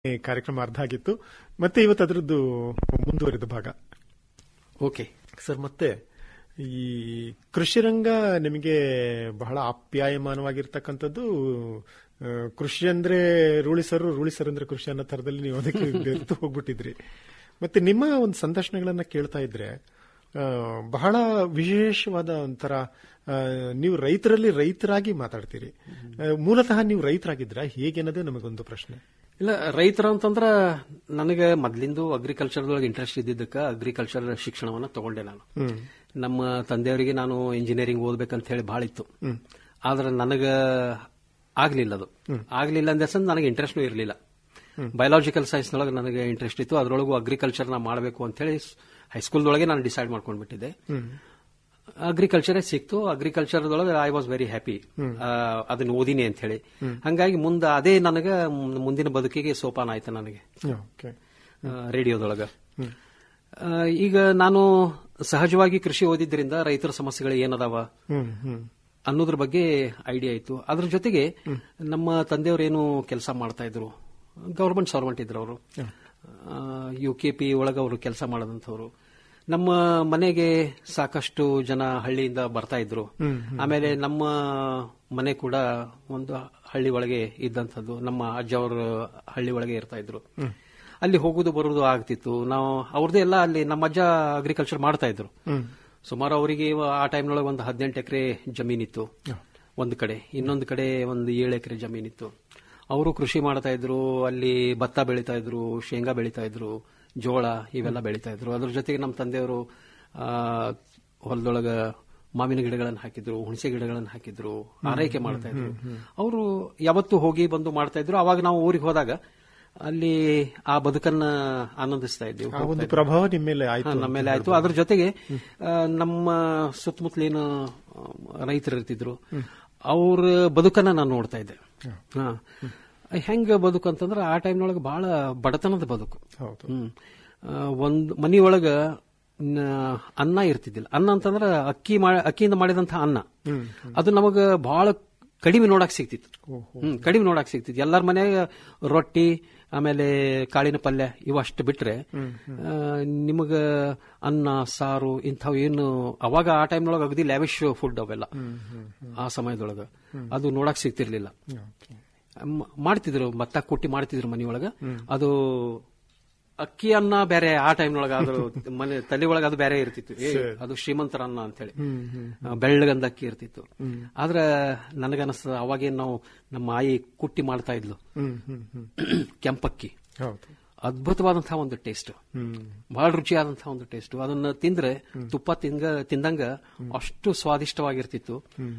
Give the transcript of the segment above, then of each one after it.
ಈ ಕಾರ್ಯಕ್ರಮ ಅರ್ಧ ಆಗಿತ್ತು ಮತ್ತೆ ಇವತ್ತು ಅದರದ್ದು ಮುಂದುವರಿದ ಭಾಗ ಓಕೆ ಸರ್ ಮತ್ತೆ ಈ ಕೃಷಿ ರಂಗ ನಿಮಗೆ ಬಹಳ ಆಪ್ಯಾಯಮಾನವಾಗಿರ್ತಕ್ಕಂಥದ್ದು ಆ, ಕೃಷಿ ಅಂದ್ರೆ ರೂಳಿಸರು ರೂಳಿಸರು ಅಂದ್ರೆ ಕೃಷಿ ಅನ್ನೋ ತರದಲ್ಲಿ ನೀವು ಅದಕ್ಕೆ ಬೆರೆತು ಹೋಗ್ಬಿಟ್ಟಿದ್ರಿ ಮತ್ತೆ ನಿಮ್ಮ ಒಂದು ಸಂದರ್ಶನಗಳನ್ನ ಕೇಳ್ತಾ ಇದ್ರೆ ಆ, ಬಹಳ ವಿಶೇಷವಾದ ಒಂಥರ ಆ, ನೀವು ರೈತರಲ್ಲಿ ರೈತರಾಗಿ ಮಾತಾಡ್ತೀರಿ ಆ, ಮೂಲತಃ ನೀವು ರೈತರಾಗಿದ್ರ ಹೇಗೆನ್ನೋದೇ ನಮಗೊಂದು ಪ್ರಶ್ನೆ ಇಲ್ಲ ರೈತರ ಅಂತಂದ್ರ ನನಗೆ ಮೊದ್ಲಿಂದು ಅಗ್ರಿಕಲ್ಚರ್ದೊಳಗೆ ಇಂಟ್ರೆಸ್ಟ್ ಇದ್ದಿದ್ದಕ್ಕ ಅಗ್ರಿಕಲ್ಚರ್ ಶಿಕ್ಷಣವನ್ನ ತಗೊಂಡೆ ನಾನು ನಮ್ಮ ತಂದೆಯವರಿಗೆ ನಾನು ಇಂಜಿನಿಯರಿಂಗ್ ಓದ್ಬೇಕಂತ ಹೇಳಿ ಬಹಳ ಇತ್ತು ಆದ್ರೆ ನನಗ ಆಗ್ಲಿಲ್ಲ ಅದು ಆಗ್ಲಿಲ್ಲ ಅಂದ ಸನ್ ನನಗೆ ಇಂಟ್ರೆಸ್ಟ್ನೂ ಇರಲಿಲ್ಲ ಬಯೋಲಾಜಿಕಲ್ ಸೈನ್ಸ್ ನೊಳಗೆ ನನಗೆ ಇಂಟ್ರೆಸ್ಟ್ ಇತ್ತು ಅದರೊಳಗೂ ಅಗ್ರಿಕಲ್ಚರ್ ನ ಮಾಡಬೇಕು ಅಂತ ಹೇಳಿ ಹೈಸ್ಕೂಲ್ದೊಳಗೆ ನಾನು ಡಿಸೈಡ್ ಮಾಡ್ಕೊಂಡ್ಬಿಟ್ಟಿದ್ದೆ ಅಗ್ರಿಕಲ್ಚರೇ ಸಿಕ್ತು ಅಗ್ರಿಕಲ್ಚರ್ ಒಳಗೆ ಐ ವಾಸ್ ವೆರಿ ಹ್ಯಾಪಿ ಅದನ್ನ ಓದಿನಿ ಅಂತ ಹೇಳಿ ಹಂಗಾಗಿ ಮುಂದೆ ಅದೇ ನನಗೆ ಮುಂದಿನ ಬದುಕಿಗೆ ಸೋಪಾನ ಆಯ್ತು ನನಗೆ ಓಕೆ ಆ, ರೇಡಿಯೋದೊಳಗ ಆ, ಈಗ ನಾನು ಸಹಜವಾಗಿ ಕೃಷಿ ಓದಿದ್ರಿಂದ ರೈತರ ಸಮಸ್ಯೆಗಳು ಏನದಾವ ಹ್ಮ್ ಹ್ಮ್ ಅನ್ನೋದ್ರ ಬಗ್ಗೆ ಐಡಿಯಾ ಇತ್ತು ಅದ್ರ ಜೊತೆಗೆ ನಮ್ಮ ತಂದೆಯವರೇನು ಕೆಲಸ ಮಾಡ್ತಾ ಇದ್ರು ಗವರ್ಮೆಂಟ್ ಸರ್ವೆಂಟ್ ಇದ್ರು ಅವರು ಯು ಕೆ ಪಿ ಒಳಗ ಅವರು ಕೆಲಸ ಮಾಡದಂಥವ್ರು ನಮ್ಮ ಮನೆಗೆ ಸಾಕಷ್ಟು ಜನ ಹಳ್ಳಿಯಿಂದ ಬರ್ತಾ ಇದ್ರು ಆಮೇಲೆ ನಮ್ಮ ಮನೆ ಕೂಡ ಒಂದು ಹಳ್ಳಿ ಒಳಗೆ ಇದ್ದಂಥದ್ದು ನಮ್ಮ ಅಜ್ಜವರು ಹಳ್ಳಿ ಒಳಗೆ ಇರ್ತಾ ಇದ್ರು ಅಲ್ಲಿ ಹೋಗುದು ಬರುವುದು ಆಗ್ತಿತ್ತು ನಾವು ಅವ್ರದ್ದೇ ಎಲ್ಲ ಅಲ್ಲಿ ನಮ್ಮ ಅಜ್ಜ ಅಗ್ರಿಕಲ್ಚರ್ ಮಾಡ್ತಾ ಇದ್ರು ಸುಮಾರು ಅವರಿಗೆ ಆ ಟೈಮ್ನೊಳಗೆ ಒಂದು ಹದಿನೆಂಟು ಎಕರೆ ಜಮೀನಿತ್ತು ಒಂದು ಕಡೆ ಇನ್ನೊಂದು ಕಡೆ ಒಂದು ಏಳು ಎಕರೆ ಜಮೀನಿತ್ತು ಅವರು ಕೃಷಿ ಮಾಡ್ತಾ ಇದ್ರು ಅಲ್ಲಿ ಭತ್ತ ಬೆಳೀತಾ ಇದ್ರು ಶೇಂಗಾ ಬೆಳೀತಾ ಇದ್ರು ಜೋಳ ಇವೆಲ್ಲ ಬೆಳೀತಾ ಇದ್ರು ಅದ್ರ ಜೊತೆಗೆ ನಮ್ಮ ತಂದೆಯವರು ಆ, ಹೊಲದೊಳಗ ಮಾವಿನ ಗಿಡಗಳನ್ನು ಹಾಕಿದ್ರು ಹುಣಸೆ ಗಿಡಗಳನ್ನು ಹಾಕಿದ್ರು ಆರೈಕೆ ಮಾಡ್ತಾ ಇದ್ರು ಅವರು ಯಾವತ್ತು ಹೋಗಿ ಬಂದು ಮಾಡ್ತಾ ಇದ್ರು ಅವಾಗ ನಾವು ಊರಿಗೆ ಹೋದಾಗ ಅಲ್ಲಿ ಆ ಬದುಕನ್ನ ಆನಂದಿಸ್ತಾ ಇದ್ದೀವಿ ಆ ಒಂದು ಪ್ರಭಾವ ನಿಮ್ಮ ಮೇಲೆ ಆಯ್ತು ಹಾ, ನಮ್ಮ ಮೇಲೆ ಆಯ್ತು ಅದ್ರ ಜೊತೆಗೆ ಆ, ನಮ್ಮ ಸುತ್ತಮುತ್ತಲೇನು ರೈತರು ಇರ್ತಿದ್ರು ಅವ್ರ ಬದುಕನ್ನ ನಾನು ನೋಡ್ತಾ ಇದ್ದೆ ಹಾ. ಹೆಂಗ ಬದುಕು ಅಂತಂದ್ರೆ ಆ ಟೈಮ್ನೊಳಗೆ ಬಹಳ ಬಡತನದ ಬದುಕು ಹೌದು ಹ್ಮ್ ಆ, ಒಂದ್ ಮನಿಯೊಳಗ ನ- ಅನ್ನ ಇರ್ತಿದ್ದಿಲ್ಲ ಅನ್ನ ಅಂತಂದ್ರ ಅಕ್ಕಿ ಮಾ- ಅಕ್ಕಿಯಿಂದ ಮಾಡಿದಂತಹ ಅನ್ನ ಅದು ನಮಗ ಬಹಳ ಕಡಿಮೆ ನೋಡಕ್ ಸಿಗ್ತಿತ್ತು ಹ್ಮ್ ಕಡಿಮೆ ನೋಡಕ್ ಸಿಗ್ತಿತ್ತು ಎಲ್ಲಾರ ಮನ್ಯಾಗ ರೊಟ್ಟಿ ಆಮೇಲೆ ಕಾಳಿನ ಪಲ್ಯ ಇವಷ್ಟು ಬಿಟ್ರೆ ಆ, ನಿಮಗ ಅನ್ನ ಸಾರು ಇಂಥವು ಏನು ಅವಾಗ ಆ ಟೈಮ್ನೊಳಗೆ ಅಗದಿ ಲ್ಯಾವಿಶ್ ಫುಡ್ ಅವೆಲ್ಲ ಆ ಸಮಯದೊಳಗ ಅದು ನೋಡಕ್ ಸಿಗ್ತಿರ್ಲಿಲ್ಲ ಮ್- ಮಾಡ್ತಿದ್ರು ಭತ್ತ ಕುಟ್ಟಿ ಮಾಡ್ತಿದ್ರು ಮನೆಯೊಳಗ ಅದು ಅಕ್ಕಿ ಅನ್ನ ಬೇರೆ ಆ ಟೈಮ್ನೊಳಗ ಅದು ಮನೆ ತಲೆ ಒಳಗ ಅದು ಬೇರೆ ಇರ್ತಿತ್ತು ಏ, ಅದು ಶ್ರೀಮಂತರ ಅನ್ನ ಅಂತೇಳಿ ಆ, ಬೆಳ್ಳಗಂದ ಅಕ್ಕಿ ಇರ್ತಿತ್ತು ಆದ್ರ ನನಗನ್ಸ್ತದ ಅವಾಗೇನ್ ನಾವು ನಮ್ಮ ಆಯಿ ಕುಟ್ಟಿ ಮಾಡ್ತಾ ಇದ್ಲು ಹ್ಮ್ ಹ್ಮ್ ಹ್ಮ್ ಕೆಂಪಕ್ಕಿ ಹೌದು ಅದ್ಭುತವಾದಂತಹ ಒಂದು ಟೇಸ್ಟ್ ಹ್ಮ್ ಬಹಳ ರುಚಿಯಾದಂತಹ ಒಂದು ಟೇಸ್ಟ್ ಅದನ್ನ ತಿಂದ್ರೆ ತುಪ್ಪ ತಿಂಗ ತಿಂದಂಗ ಅಷ್ಟು ಸ್ವಾದಿಷ್ಟವಾಗಿರ್ತಿತ್ತು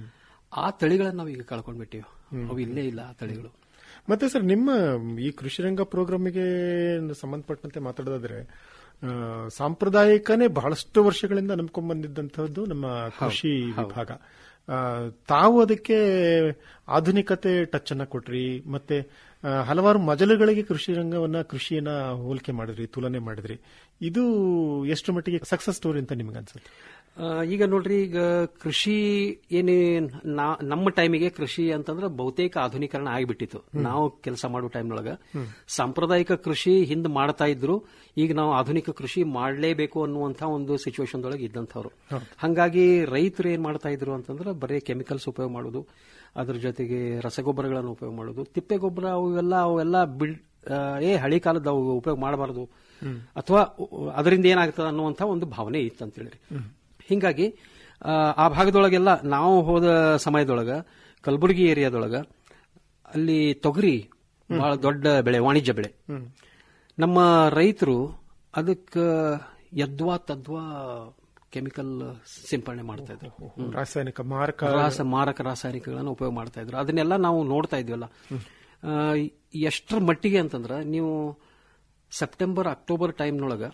ಆ ತಳಿಗಳನ್ನ ನಾವು ಈಗ ಕಳ್ಕೊಂಡ್ಬಿಟ್ಟಿವಿ ಅವು ಇಲ್ಲೇ ಇಲ್ಲ ಆ ತಳಿಗಳು ಮತ್ತೆ ಸರ್ ನಿಮ್ಮ ಈ ಕೃಷಿ ರಂಗ ಪ್ರೋಗ್ರಾಮಿಗೆ ಸಂಬಂಧಪಟ್ಟಂತೆ ಮಾತಾಡೋದಾದ್ರೆ ಆ, ಸಾಂಪ್ರದಾಯಿಕನೇ ಬಹಳಷ್ಟು ವರ್ಷಗಳಿಂದ ನಂಬ್ಕೊಂಡ್ ಬಂದಿದ್ದಂತಹದ್ದು ನಮ್ಮ ಕೃಷಿ ವಿಭಾಗ ಆ, ತಾವು ಅದಕ್ಕೆ ಆಧುನಿಕತೆ ಟಚ್ ಅನ್ನ ಕೊಟ್ರಿ ಮತ್ತೆ ಆ, ಹಲವಾರು ಮಜಲುಗಳಿಗೆ ಕೃಷಿ ರಂಗವನ್ನ ಕೃಷಿಯನ್ನ ಹೋಲಿಕೆ ಮಾಡಿದ್ರಿ ತುಲನೆ ಮಾಡಿದ್ರಿ ಇದು ಎಷ್ಟು ಮಟ್ಟಿಗೆ ಸಕ್ಸಸ್ ಸ್ಟೋರಿ ಅಂತ ನಿಮ್ಗೆ ಅನ್ಸುತ್ತೆ ಆ, ಈಗ ನೋಡ್ರಿ ಈಗ ಕೃಷಿ ಏನೇ ನಾ- ನಮ್ಮ ಟೈಮಿಗೆ ಕೃಷಿ ಅಂತಂದ್ರೆ ಬಹುತೇಕ ಆಧುನೀಕರಣ ಆಗಿಬಿಟ್ಟಿತ್ತು ನಾವು ಕೆಲಸ ಮಾಡೋ ಟೈಮ್ನೊಳಗ ಸಾಂಪ್ರದಾಯಿಕ ಕೃಷಿ ಹಿಂದ್ ಮಾಡ್ತಾ ಇದ್ರು ಈಗ ನಾವು ಆಧುನಿಕ ಕೃಷಿ ಮಾಡಲೇಬೇಕು ಅನ್ನುವಂತ ಒಂದು ಸಿಚುವೇಶನ್ ಒಳಗೆ ಇದ್ದಂಥವ್ರು ಹಂಗಾಗಿ ರೈತರು ಏನ್ ಮಾಡ್ತಾ ಇದ್ರು ಅಂತಂದ್ರೆ ಬರೀ ಕೆಮಿಕಲ್ಸ್ ಉಪಯೋಗ ಮಾಡೋದು ಅದ್ರ ಜೊತೆಗೆ ರಸಗೊಬ್ಬರಗಳನ್ನು ಉಪಯೋಗ ಮಾಡೋದು ತಿಪ್ಪೆ ಗೊಬ್ಬರ ಅವೆಲ್ಲ ಅವೆಲ್ಲ ಬಿಡ್ ಆ, ಏ ಹಳಿ ಕಾಲದ ಅವು ಉಪಯೋಗ ಮಾಡಬಾರದು ಅಥವಾ ಅದರಿಂದ ಏನಾಗ್ತದೆ ಅನ್ನುವಂತ ಒಂದು ಭಾವನೆ ಇತ್ತು ಅಂತ ಹೇಳಿರಿ ಹಿಂಗಾಗಿ ಆ, ಆ ಭಾಗದೊಳಗೆಲ್ಲ ನಾವು ಹೋದ ಸಮಯದೊಳಗ ಕಲಬುರಗಿ ಏರಿಯಾದೊಳಗ ಅಲ್ಲಿ ತೊಗರಿ ಬಹಳ ದೊಡ್ಡ ಬೆಳೆ ವಾಣಿಜ್ಯ ಬೆಳೆ ನಮ್ಮ ರೈತರು ಅದಕ್ಕೆ ಯದ್ವಾ ತದ್ವಾ ಕೆಮಿಕಲ್ ಸಿಂಪಡಣೆ ಮಾಡ್ತಾ ಇದ್ರು ರಾಸಾಯನಿಕ ಮಾರಕ ರಾಸ ಮಾರಕ ರಾಸಾಯನಿಕಗಳನ್ನು ಉಪಯೋಗ ಮಾಡ್ತಾ ಇದ್ರು ಅದನ್ನೆಲ್ಲ ನಾವು ನೋಡ್ತಾ ಇದ್ವಲ್ಲ ಆ, ಎಷ್ಟರ ಮಟ್ಟಿಗೆ ಅಂತಂದ್ರ ನೀವು ಸೆಪ್ಟೆಂಬರ್ ಅಕ್ಟೋಬರ್ ಟೈಮ್ನೊಳಗ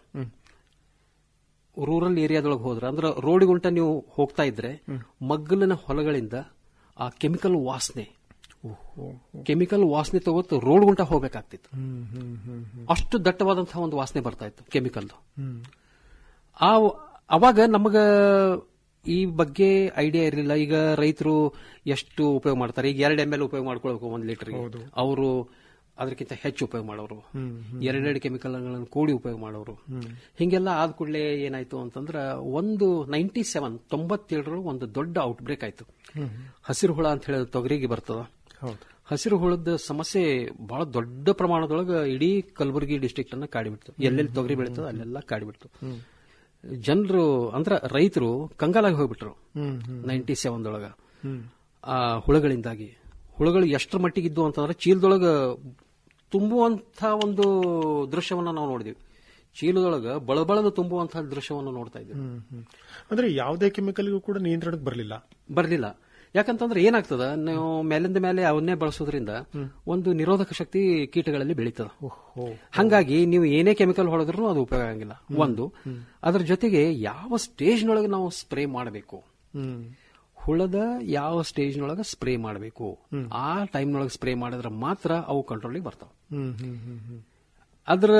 ರೂರಲ್ ಏರಿಯಾದೊಳಗೆ ಹೋದ್ರ ಅಂದ್ರೆ ರೋಡಿಗುಂಟ ನೀವು ಹೋಗ್ತಾ ಇದ್ರೆ ಮಗ್ಗಲಿನ ಹೊಲಗಳಿಂದ ಆ ಕೆಮಿಕಲ್ ವಾಸನೆ ಕೆಮಿಕಲ್ ವಾಸನೆ ತಗೋತು ರೋಡ್ ಗುಂಟ ಹೋಗ್ಬೇಕಾಗ್ತಿತ್ತು ಹ್ಮ್ ಹ್ಮ್ ಹ್ಮ್ ಹ್ಮ್ ಅಷ್ಟು ದಟ್ಟವಾದಂತಹ ಒಂದು ವಾಸನೆ ಬರ್ತಾ ಇತ್ತು ಕೆಮಿಕಲ್ದು ಆ ಅವಾಗ ನಮಗ ಈ ಬಗ್ಗೆ ಐಡಿಯಾ ಇರಲಿಲ್ಲ ಈಗ ರೈತರು ಎಷ್ಟು ಉಪಯೋಗ ಮಾಡ್ತಾರೆ ಈಗ ಎರಡು ಎಮ್ ಎಲ್ ಉಪಯೋಗ ಮಾಡ್ಕೊಳ್ಬೇಕು ಒಂದ್ ಲೀಟರ್ ಅವರು ಅದಕ್ಕಿಂತ ಹೆಚ್ಚು ಉಪಯೋಗ ಮಾಡೋರು ಎರಡೆರಡು ಕೆಮಿಕಲ್ಗಳನ್ನು ಕೂಡಿ ಉಪಯೋಗ ಮಾಡೋರು ಹಿಂಗೆಲ್ಲ ಆದ ಕೂಡಲೇ ಏನಾಯ್ತು ಅಂತಂದ್ರೆ ಒಂದು ನೈಂಟಿ ಸೆವೆನ್ ತೊಂಬತ್ತೇಳರ ಒಂದು ದೊಡ್ಡ ಔಟ್ಬ್ರೇಕ್ ಆಯ್ತು ಹಸಿರು ಹುಳ ಅಂತ ಹೇಳಿ ತೊಗರಿಗೆ ಬರ್ತದ ಹೌದು ಹಸಿರು ಹುಳದ ಸಮಸ್ಯೆ ಬಹಳ ದೊಡ್ಡ ಪ್ರಮಾಣದೊಳಗೆ ಇಡೀ ಕಲಬುರಗಿ ಡಿಸ್ಟ್ರಿಕ್ಟ್ ಅನ್ನ ಕಾಡಿಬಿಡ್ತು ಎಲ್ಲೆಲ್ಲಿ ತೊಗರಿ ಬೆಳೀತದ ಅಲ್ಲೆಲ್ಲ ಕಾಡಿಬಿಡ್ತು ಜನರು ಅಂದ್ರ ರೈತರು ಕಂಗಾಲಾಗಿ ಹೋಗ್ಬಿಟ್ರು ನೈಂಟಿ ಸೆವೆನ್ದೊಳಗ ಆ ಹುಳಗಳಿಂದಾಗಿ ಹುಳಗಳು ಎಷ್ಟರ ಮಟ್ಟಿಗಿದ್ದು ಅಂತಂದ್ರೆ ಚೀಲದೊಳಗ ತುಂಬುವಂತ ಒಂದು ದೃಶ್ಯವನ್ನ ನಾವು ನೋಡಿದ್ವಿ ಚೀಲದೊಳಗ ಬಳಬಳದ ತುಂಬುವಂತಹ ದೃಶ್ಯವನ್ನು ನೋಡ್ತಾ ಇದ್ವಿ ಹ್ಮ್, ಹ್ಮ್. ಅಂದ್ರೆ ಯಾವುದೇ ಕೆಮಿಕಲ್ಗೂ ಕೂಡ ನಿಯಂತ್ರಣಕ್ಕೆ ಬರಲಿಲ್ಲ ಬರ್ಲಿಲ್ಲ ಯಾಕಂತಂದ್ರೆ ಏನಾಗ್ತದ ನೀವು ಮೇಲಿಂದ ಮೇಲೆ ಅವನ್ನೇ ಬಳಸೋದ್ರಿಂದ ಒಂದು ನಿರೋಧಕ ಶಕ್ತಿ ಕೀಟಗಳಲ್ಲಿ ಬೆಳೀತದ ಓಹೋ ಹಂಗಾಗಿ ನೀವು ಏನೇ ಕೆಮಿಕಲ್ ಹೊಡೆದ್ರೂ ಅದು ಉಪಯೋಗ ಆಗಂಗಿಲ್ಲ ಒಂದು ಅದ್ರ ಜೊತೆಗೆ ಯಾವ ಸ್ಟೇಜ್ನೊಳಗೆ ನಾವು ಸ್ಪ್ರೇ ಮಾಡಬೇಕು ಹ್ಮ್ ಹುಳದ ಯಾವ ಸ್ಟೇಜ್ನೊಳಗೆ ಸ್ಪ್ರೇ ಮಾಡಬೇಕು ಆ ಟೈಮ್ನೊಳಗೆ ಸ್ಪ್ರೇ ಮಾಡಿದ್ರೆ ಮಾತ್ರ ಅವು ಕಂಟ್ರೋಲಿಗೆ ಬರ್ತಾವ ಹ್ಮ್ ಹ್ಮ್ ಹ್ಮ್ ಹ್ಮ್ ಅದ್ರ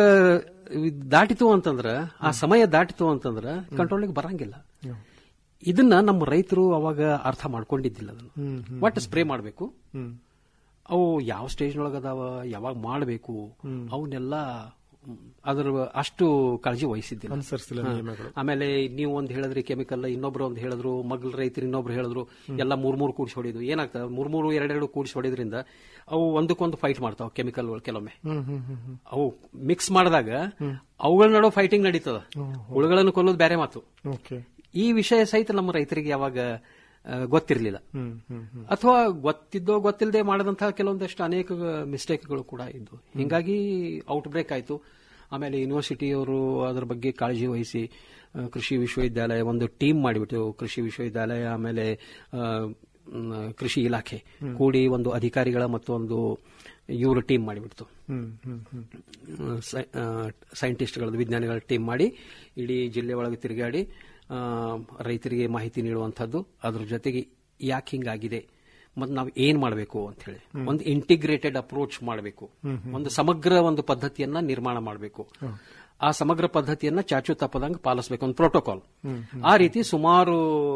ದಾಟಿತು ಅಂತಂದ್ರ ಆ ಸಮಯ ದಾಟಿತು ಅಂತಂದ್ರ ಕಂಟ್ರೋಲಿಗೆ ಬರಂಗಿಲ್ಲ ಇದನ್ನ ನಮ್ಮ ರೈತರು ಅವಾಗ ಅರ್ಥ ಮಾಡ್ಕೊಂಡಿದ್ದಿಲ್ಲ ಅದನ್ನು ಹ್ಮ್ ಒಟ್ಟು ಸ್ಪ್ರೇ ಮಾಡಬೇಕು ಹ್ಮ್ ಅವು ಯಾವ ಸ್ಟೇಜ್ನೊಳಗ ಅದಾವ ಯಾವಾಗ ಮಾಡಬೇಕು ಅವನ್ನೆಲ್ಲ ಮ್, ಅದ್ರ ಅಷ್ಟು ಕಾಳಜಿ ವಹಿಸಿದ್ದಿಲ್ಲ ಅನುಸರಿಸಿಲ್ಲ ನಿಯಮಗಳು ಆಮೇಲೆ ನೀವು ಒಂದ್ ಹೇಳಿದ್ರಿ ಕೆಮಿಕಲ್ ಇನ್ನೊಬ್ರು ಒಂದ್ ಹೇಳಿದ್ರು ಮಗ್ಲ ರೈತರು ಇನ್ನೊಬ್ರು ಹೇಳಿದ್ರು ಎಲ್ಲ ಮೂರ್ ಮೂರು ಕೂಡಿಸಿ ಹೊಡಿದು ಏನಾಗ್ತದೆ ಮೂರ್ ಮೂರು ಎರಡೆರಡು ಕೂಡಿಸಿ ಹೊಡಿದ್ರಿಂದ ಅವು ಒಂದಕ್ಕೊಂದು ಫೈಟ್ ಮಾಡ್ತಾವ ಕೆಮಿಕಲ್ ಕೆಲವೊಮ್ಮೆ ಹ್ಮ್ ಹ್ಮ್ ಹ್ಮ್ ಹ್ಮ್ ಅವು ಮಿಕ್ಸ್ ಮಾಡಿದಾಗ ಅವುಗಳ ನಡುವೆ ಫೈಟಿಂಗ್ ನಡೀತದ ಹುಳುಗಳನ್ನು ಕೊಲ್ಲೋದು ಬೇರೆ ಮಾತು ಓಕೆ ಈ ವಿಷಯ ಸಹಿತ ನಮ್ಮ ರೈತರಿಗೆ ಯಾವಾಗ ಆ, ಗೊತ್ತಿರಲಿಲ್ಲ ಹ್ಮ್ ಹ್ಮ್ ಹ್ಮ್ ಅಥವಾ ಗೊತ್ತಿದ್ದೋ ಗೊತ್ತಿಲ್ಲದೆ ಮಾಡದಂತಹ ಕೆಲವೊಂದಷ್ಟು ಅನೇಕ ಮಿಸ್ಟೇಕ್ಗಳು ಕೂಡ ಇದ್ದು ಹಿಂಗಾಗಿ ಔಟ್ ಬ್ರೇಕ್ ಆಯಿತು ಆಮೇಲೆ ಯೂನಿವರ್ಸಿಟಿಯವರು ಅದರ ಬಗ್ಗೆ ಕಾಳಜಿ ವಹಿಸಿ ಆ, ಕೃಷಿ ವಿಶ್ವವಿದ್ಯಾಲಯ ಒಂದು ಟೀಮ್ ಮಾಡಿಬಿಟ್ಟು ಕೃಷಿ ವಿಶ್ವವಿದ್ಯಾಲಯ ಆಮೇಲೆ ಆ, ಮ್, ಕೃಷಿ ಇಲಾಖೆ ಕೂಡಿ ಒಂದು ಅಧಿಕಾರಿಗಳ ಮತ್ತು ಒಂದು ಇವರು ಟೀಮ್ ಮಾಡಿಬಿಡ್ತು ಹ್ಮ್ ಹ್ಮ್ ಹ್ಮ್ ಸೈಂಟಿಸ್ಟ್ಗಳ ವಿಜ್ಞಾನಿಗಳ ಟೀಮ್ ಮಾಡಿ ಇಡೀ ಜಿಲ್ಲೆ ಒಳಗೆ ತಿರುಗಾಡಿ ಆ, ರೈತರಿಗೆ ಮಾಹಿತಿ ನೀಡುವಂಥದ್ದು ಅದ್ರ ಜೊತೆಗೆ ಯಾಕೆ ಹಿಂಗಾಗಿದೆ ಮತ್ತು ನಾವು ಏನ್ ಮಾಡಬೇಕು ಅಂತ ಹೇಳಿ ಒಂದು ಇಂಟಿಗ್ರೇಟೆಡ್ ಅಪ್ರೋಚ್ ಮಾಡಬೇಕು ಒಂದು ಸಮಗ್ರ ಒಂದು ಪದ್ಧತಿಯನ್ನ ನಿರ್ಮಾಣ ಮಾಡಬೇಕು ಆ ಸಮಗ್ರ ಪದ್ಧತಿಯನ್ನ ಚಾಚು ತಪ್ಪದಂಗೆ ಪಾಲಿಸಬೇಕು ಒಂದು ಪ್ರೋಟೋಕಾಲ್ ಆ ರೀತಿ ಸುಮಾರು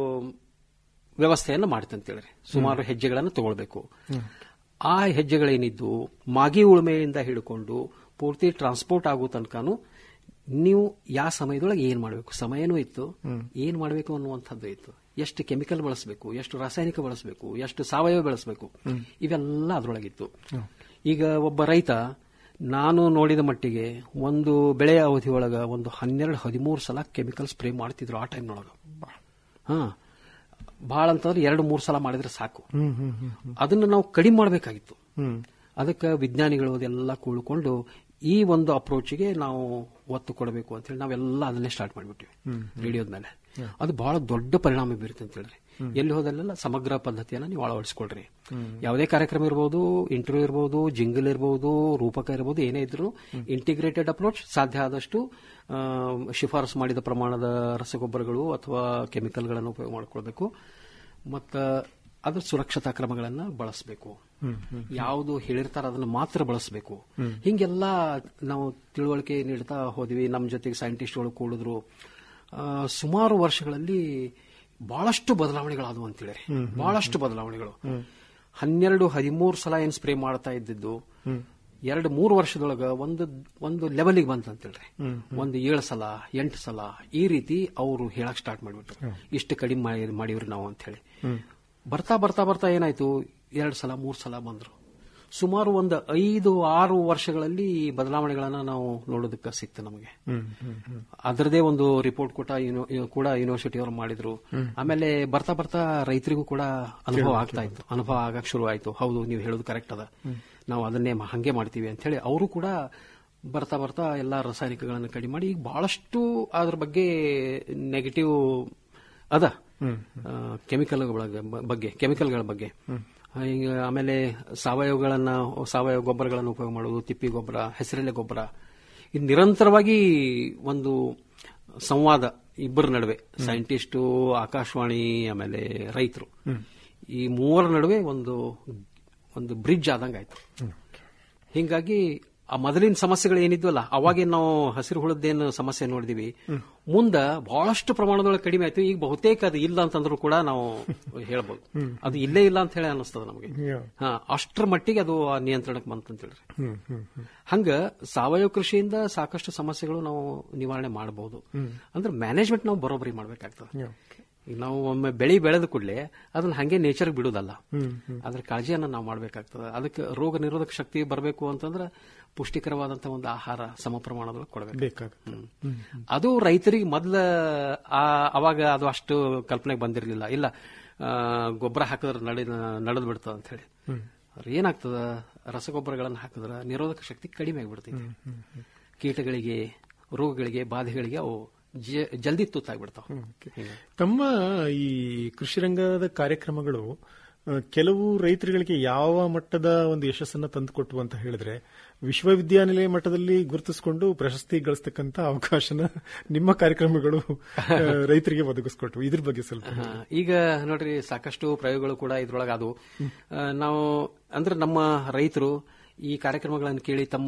ವ್ಯವಸ್ಥೆಯನ್ನು ಮಾಡ್ತಂತೇಳಿ ಸುಮಾರು ಹೆಜ್ಜೆಗಳನ್ನು ತಗೊಳ್ಬೇಕು ಆ ಹೆಜ್ಜೆಗಳೇನಿದ್ದು ಮಾಗಿ ಉಳುಮೆಯಿಂದ ಹಿಡ್ಕೊಂಡು ಪೂರ್ತಿ ಟ್ರಾನ್ಸ್ಪೋರ್ಟ್ ಆಗೋ ತನಕನು ನೀವು ಯಾವ ಸಮಯದೊಳಗೆ ಏನ್ ಮಾಡಬೇಕು ಸಮಯನೂ ಇತ್ತು ಏನ್ ಮಾಡಬೇಕು ಅನ್ನುವಂಥದ್ದು ಇತ್ತು ಎಷ್ಟು ಕೆಮಿಕಲ್ ಬಳಸಬೇಕು ಎಷ್ಟು ರಾಸಾಯನಿಕ ಬಳಸಬೇಕು ಎಷ್ಟು ಸಾವಯವ ಬೆಳೆಸಬೇಕು ಇವೆಲ್ಲ ಅದರೊಳಗಿತ್ತು ಈಗ ಒಬ್ಬ ರೈತ ನಾನು ನೋಡಿದ ಮಟ್ಟಿಗೆ ಒಂದು ಬೆಳೆಯ ಅವಧಿಯೊಳಗ ಒಂದು ಹನ್ನೆರಡು ಹದಿಮೂರು ಸಲ ಕೆಮಿಕಲ್ ಸ್ಪ್ರೇ ಮಾಡ್ತಿದ್ರು ಆ ಟೈಮ್ನೊಳಗ ಹಾ ಬಹಳ ಅಂತಂದ್ರೆ ಎರಡು ಮೂರು ಸಲ ಮಾಡಿದ್ರೆ ಸಾಕು ಹ್ಮ್ ಹ್ಮ್ ಹ್ಮ್ ಅದನ್ನು ನಾವು ಕಡಿಮೆ ಮಾಡಬೇಕಾಗಿತ್ತು ಹ್ಮ್ ಅದಕ್ಕೆ ವಿಜ್ಞಾನಿಗಳು ಅದೆಲ್ಲ ಕೂಡಿಕೊಂಡು ಈ ಒಂದು ಅಪ್ರೋಚ್ಗೆ ನಾವು ಒತ್ತು ಕೊಡಬೇಕು ಅಂತ ಹೇಳಿ ನಾವೆಲ್ಲ ಅದನ್ನೇ ಸ್ಟಾರ್ಟ್ ಮಾಡಿಬಿಟ್ವಿ ರೇಡಿಯೋದ ಮೇಲೆ ಅದು ಬಹಳ ದೊಡ್ಡ ಪರಿಣಾಮ ಬೀರುತ್ತೆ ಅಂತ ಹೇಳಿದ್ರೆ ಎಲ್ಲಿ ಹೋದಲ್ಲೆಲ್ಲ ಸಮಗ್ರ ಪದ್ಧತಿಯನ್ನ ನೀವು ಅಳವಡಿಸ್ಕೊಳ್ರಿ ಯಾವುದೇ ಕಾರ್ಯಕ್ರಮ ಇರಬಹುದು ಇಂಟರ್ವ್ಯೂ ಇರಬಹುದು ಜಿಂಗಲ್ ಇರಬಹುದು ರೂಪಕ ಇರಬಹುದು ಏನೇ ಇದ್ರು ಇಂಟಿಗ್ರೇಟೆಡ್ ಅಪ್ರೋಚ್ ಸಾಧ್ಯ ಆದಷ್ಟು ಆ, ಶಿಫಾರಸು ಮಾಡಿದ ಪ್ರಮಾಣದ ರಸಗೊಬ್ಬರಗಳು ಅಥವಾ ಕೆಮಿಕಲ್ಗಳನ್ನು ಉಪಯೋಗ ಮಾಡಿಕೊಳ್ಬೇಕು ಮತ್ತು ಅದ್ರ ಸುರಕ್ಷತಾ ಕ್ರಮಗಳನ್ನ ಬಳಸಬೇಕು ಯಾವುದು ಹೇಳಿರ್ತಾರ ಅದನ್ನ ಮಾತ್ರ ಬಳಸಬೇಕು ಹಿಂಗೆಲ್ಲ ನಾವು ತಿಳುವಳಿಕೆ ನೀಡ್ತಾ ಹೋದ್ವಿ ನಮ್ಮ ಜೊತೆಗೆ ಸೈಂಟಿಸ್ಟ್ಗಳು ಕೂಡಿದ್ರು ಆ, ಸುಮಾರು ವರ್ಷಗಳಲ್ಲಿ ಬಹಳಷ್ಟು ಬದಲಾವಣೆಗಳಾದವು ಅಂತೇಳಿ ಬಹಳಷ್ಟು ಬದಲಾವಣೆಗಳು ಹನ್ನೆರಡು ಹದಿಮೂರು ಸಲ ಏನ್ ಸ್ಪ್ರೇ ಮಾಡ್ತಾ ಇದ್ದಿದ್ದು ಎರಡು ಮೂರು ವರ್ಷದೊಳಗ ಒಂದು ಒಂದು ಲೆವೆಲ್ಗೆ ಬಂತ ಅಂತೇಳ್ರಿ ಒಂದು ಏಳು ಸಲ ಎಂಟು ಸಲ ಈ ರೀತಿ ಅವರು ಹೇಳಕ್ ಸ್ಟಾರ್ಟ್ ಮಾಡ್ಬಿಟ್ರು ಇಷ್ಟು ಕಡಿಮೆ ಮಾಡಿ- ಮಾಡಿವ್ರಿ ನಾವು ಅಂತ ಹೇಳಿ ಬರ್ತಾ ಬರ್ತಾ ಬರ್ತಾ ಏನಾಯ್ತು ಎರಡು ಸಲ ಮೂರು ಸಲ ಬಂದ್ರು ಸುಮಾರು ಒಂದು ಐದು ಆರು ವರ್ಷಗಳಲ್ಲಿ ಈ ಬದಲಾವಣೆಗಳನ್ನ ನಾವು ನೋಡೋದಕ್ಕೆ ಸಿಕ್ತು ನಮಗೆ ಹ್ಮ್ ಹ್ಮ್ ಹ್ಮ್ ಅದರದೇ ಒಂದು ರಿಪೋರ್ಟ್ ಕೂಡ ಯೂನಿ- ಕೂಡ ಯೂನಿವರ್ಸಿಟಿ ಅವರು ಮಾಡಿದ್ರು ಆಮೇಲೆ ಬರ್ತಾ ಬರ್ತಾ ರೈತರಿಗೂ ಕೂಡ ಅನುಭವ ಆಗ್ತಾ ಇತ್ತು ಅನುಭವ ಆಗಕ್ ಶುರು ಆಯ್ತು ಹೌದು ನೀವು ಹೇಳೋದು ಕರೆಕ್ಟ್ ಅದ ನಾವು ಅದನ್ನೇ ಮ- ಹಂಗೆ ಮಾಡ್ತೀವಿ ಅಂತ ಹೇಳಿ ಅವರು ಕೂಡ ಬರ್ತಾ ಬರ್ತಾ ಎಲ್ಲಾ ರಾಸಾಯನಿಕಗಳನ್ನು ಕಡಿಮೆ ಮಾಡಿ ಈಗ ಬಹಳಷ್ಟು ಅದ್ರ ಬಗ್ಗೆ ನೆಗೆಟಿವ್ ಅದ ಕೆಮಿಕಲ್ ಬಗ್ಗೆ ಕೆಮಿಕಲ್ಗಳ ಬಗ್ಗೆ ಈಗ ಆಮೇಲೆ ಸಾವಯವಗಳನ್ನ ಸಾವಯವ ಗೊಬ್ಬರಗಳನ್ನು ಉಪಯೋಗ ಮಾಡುವುದು ತಿಪ್ಪಿ ಗೊಬ್ಬರ ಹೆಸರೆಲೆ ಗೊಬ್ಬರ ಇದು ನಿರಂತರವಾಗಿ ಒಂದು ಸಂವಾದ ಇಬ್ಬರ ನಡುವೆ ಸೈಂಟಿಸ್ಟು ಆಕಾಶವಾಣಿ ಆಮೇಲೆ ರೈತರು ಈ ಮೂವರ ನಡುವೆ ಒಂದು ಒಂದು ಬ್ರಿಡ್ಜ್ ಆದಂಗಾಯ್ತು ಹಿಂಗಾಗಿ ಆ ಮೊದಲಿನ ಸಮಸ್ಯೆಗಳು ಏನಿದ್ವಲ್ಲ ಅವಾಗೇನ್ ನಾವು ಹಸಿರು ಹುಳದ್ದೇನು ಸಮಸ್ಯೆ ನೋಡಿದಿವಿ ಮುಂದ ಬಹಳಷ್ಟು ಪ್ರಮಾಣದೊಳಗೆ ಕಡಿಮೆ ಆಯ್ತು ಈಗ ಬಹುತೇಕ ಅದು ಇಲ್ಲ ಅಂತಂದ್ರೂ ಕೂಡ ನಾವು ಹೇಳ್ಬೋದು ಅದು ಇಲ್ಲೇ ಇಲ್ಲ ಅಂತ ಹೇಳಿ ಅನಿಸ್ತದ ನಮಗೆ Yeah. ಹಾ ಅಷ್ಟರ ಮಟ್ಟಿಗೆ ಅದು ಆ ನಿಯಂತ್ರಣಕ್ಕೆ ಬಂತಂತ ಹೇಳ್ರಿ ಹ್ಮ್ ಹ್ಮ್ ಹ್ಮ್ ಹಂಗ ಸಾವಯವ ಕೃಷಿಯಿಂದ ಸಾಕಷ್ಟು ಸಮಸ್ಯೆಗಳು ನಾವು ನಿವಾರಣೆ ಮಾಡಬಹುದು ಅಂದ್ರೆ ಮ್ಯಾನೇಜ್ಮೆಂಟ್ ನಾವು ಬರೋಬ್ಬರಿ ಮಾಡ್ಬೇಕಾಗ್ತದೆ Yeah. ಈಗ ನಾವು ಒಮ್ಮೆ ಬೆಳಿ ಬೆಳೆದ ಕೂಡಲೇ ಅದನ್ನ ಹಂಗೆ ನೇಚರ್ ಬಿಡುದಲ್ಲ ಹ್ಮ್ ಹ್ಮ್ ಅದ್ರ ಕಾಳಜಿಯನ್ನ ನಾವು ಮಾಡ್ಬೇಕಾಗ್ತದೆ ಅದಕ್ಕೆ ರೋಗ ನಿರೋಧಕ ಶಕ್ತಿ ಬರಬೇಕು ಅಂತಂದ್ರೆ ಪುಷ್ಟಿಕರವಾದಂತ ಒಂದು ಆಹಾರ ಸಮ ಪ್ರಮಾಣದಲ್ಲಿ ಕೊಡಬೇಕು ಬೇಕಾಗುತ್ತೆ ಹ್ಮ್ ಅದು ರೈತರಿಗೆ ಮೊದಲ ಅವಾಗ ಅದು ಅಷ್ಟು ಕಲ್ಪನೆಗೆ ಬಂದಿರಲಿಲ್ಲ ಇಲ್ಲ ಗೊಬ್ಬರ ಹಾಕಿದ್ರೆ ನಡಿ ನಡೆದ್ ಬಿಡ್ತದ ಅಂತ ಹೇಳಿ ಅವ್ರು ಏನಾಗ್ತದ ರಸಗೊಬ್ಬರಗಳನ್ನು ಹಾಕಿದ್ರೆ ನಿರೋಧಕ ಶಕ್ತಿ ಕಡಿಮೆ ಆಗಿಬಿಡ್ತೈತಿ ಕೀಟಗಳಿಗೆ ರೋಗಗಳಿಗೆ ಬಾಧೆಗಳಿಗೆ ಅವು ಜ- ಜಲ್ದಿ ತುತ್ತಾಗ್ಬಿಡ್ತಾವ ಹಿಂಗೆ. ತಮ್ಮ ಈ ಕೃಷಿ ರಂಗದ ಕಾರ್ಯಕ್ರಮಗಳು ಆ, ಕೆಲವು ರೈತರುಗಳಿಗೆ ಯಾವ ಮಟ್ಟದ ಒಂದು ಯಶಸ್ಸನ್ನ ತಂದುಕೊಟ್ಟು ಅಂತ ಹೇಳಿದ್ರೆ ವಿಶ್ವವಿದ್ಯಾನಿಲಯ ಮಟ್ಟದಲ್ಲಿ ಗುರುತಿಸಿಕೊಂಡು ಪ್ರಶಸ್ತಿ ಗಳಿಸ್ತಕ್ಕಂತ ಅವಕಾಶನ ನಿಮ್ಮ ಕಾರ್ಯಕ್ರಮಗಳು ಆ, ರೈತರಿಗೆ ಒದಗಿಸ್ಕೊಟ್ವು ಇದ್ರ ಬಗ್ಗೆ ಸ್ವಲ್ಪ ಹಾ, ಈಗ ನೋಡ್ರಿ ಸಾಕಷ್ಟು ಪ್ರಯೋಗಗಳು ಕೂಡ ಇದ್ರೊಳಗೆ ಅದು ಆ, ನಾವು ಅಂದ್ರೆ ನಮ್ಮ ರೈತರು ಈ ಕಾರ್ಯಕ್ರಮಗಳನ್ನು ಕೇಳಿ ತಮ್ಮ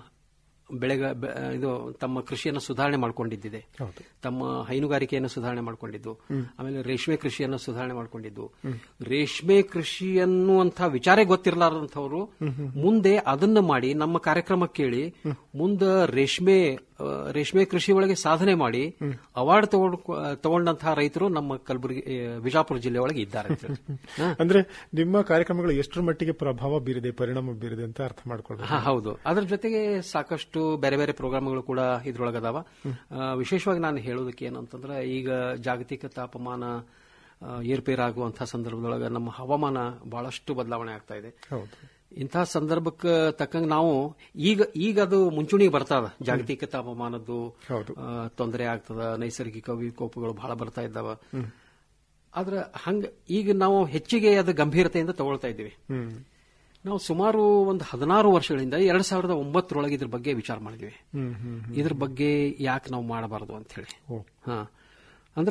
ಬೆಳೆಗ ಬೆ- ಇದು ತಮ್ಮ ಕೃಷಿಯನ್ನು ಸುಧಾರಣೆ ಮಾಡ್ಕೊಂಡಿದ್ದಿದೆ ಹೌದು ತಮ್ಮ ಹೈನುಗಾರಿಕೆಯನ್ನು ಸುಧಾರಣೆ ಮಾಡ್ಕೊಂಡಿದ್ದು ಆಮೇಲೆ ರೇಷ್ಮೆ ಕೃಷಿಯನ್ನು ಸುಧಾರಣೆ ಮಾಡ್ಕೊಂಡಿದ್ದು ರೇಷ್ಮೆ ಕೃಷಿ ಅನ್ನುವಂಥ ವಿಚಾರ ಗೊತ್ತಿರಲಾರದಂಥವ್ರು ಮುಂದೆ ಅದನ್ನ ಮಾಡಿ ನಮ್ಮ ಕಾರ್ಯಕ್ರಮ ಕೇಳಿ ಮುಂದೆ ರೇಷ್ಮೆ ಆ, ರೇಷ್ಮೆ ಕೃಷಿ ಒಳಗೆ ಸಾಧನೆ ಮಾಡಿ ಅವಾರ್ಡ್ ತಗೊಂಡ್ ತಗೊಂಡಂತಹ ರೈತರು ನಮ್ಮ ಕಲಬುರಗಿ ಆ, ವಿಜಾಪುರ ಜಿಲ್ಲೆ ಒಳಗೆ ಇದ್ದಾರೆ ಅಂತ ಹೇಳಿ. ಹಾ. ಅಂದ್ರೆ ನಿಮ್ಮ ಕಾರ್ಯಕ್ರಮಗಳು ಎಷ್ಟರ ಮಟ್ಟಿಗೆ ಪ್ರಭಾವ ಬೀರಿದೆ ಪರಿಣಾಮ ಬೀರಿದೆ ಅಂತ ಅರ್ಥ ಮಾಡ್ಕೊಳ್ಬೇಕು ಹಾ ಹೌದು ಅದ್ರ ಜೊತೆಗೆ ಸಾಕಷ್ಟು ಬೇರೆ ಬೇರೆ ಪ್ರೋಗ್ರಾಮ್ಗಳು ಕೂಡ ಇದ್ರೊಳಗೆ ಅದಾವ ಆ, ವಿಶೇಷವಾಗಿ ನಾನು ಹೇಳೋದಕ್ಕೆ ಏನಂತಂದ್ರೆ ಈಗ ಜಾಗತಿಕ ತಾಪಮಾನ ಆ, ಏರ್ಪೇರಾಗುವಂತಹ ಸಂದರ್ಭದೊಳಗೆ ನಮ್ಮ ಹವಾಮಾನ ಬಹಳಷ್ಟು ಬದಲಾವಣೆ ಆಗ್ತಾ ಇದೆ ಹೌದು ಇಂತಹ ಸಂದರ್ಭಕ್ಕೆ ತಕ್ಕಂಗೆ ನಾವು ಈಗ ಈಗ ಅದು ಮುಂಚೂಣಿಗೆ ಬರ್ತದ ಜಾಗತಿಕ ತಾಪಮಾನದ್ದು ಹೌದು. ಆ, ತೊಂದರೆ ಆಗ್ತದ ನೈಸರ್ಗಿಕ ವಿಕೋಪಗಳು ಬಹಳ ಬರ್ತಾ ಇದ್ದಾವ ಆದ್ರೆ ಹಂಗ ಈಗ ನಾವು ಹೆಚ್ಚಿಗೆ ಅದು ಗಂಭೀರತೆಯಿಂದ ತಗೊಳ್ತಾ ಇದ್ದೀವಿ ಹ್ಮ್ ನಾವು ಸುಮಾರು ಒಂದು ಹದಿನಾರು ವರ್ಷಗಳಿಂದ ಎರಡ್ ಸಾವಿರದ ಒಂಬತ್ತರೊಳಗೆ ಇದ್ರ ಬಗ್ಗೆ ವಿಚಾರ ಮಾಡಿದ್ವಿ ಹ್ಮ್ ಹ್ಮ್ ಇದ್ರ ಬಗ್ಗೆ ಯಾಕೆ ನಾವು ಮಾಡಬಾರದು ಅಂತ ಹೇಳಿ ಓ ಹಾ ಅಂದ್ರ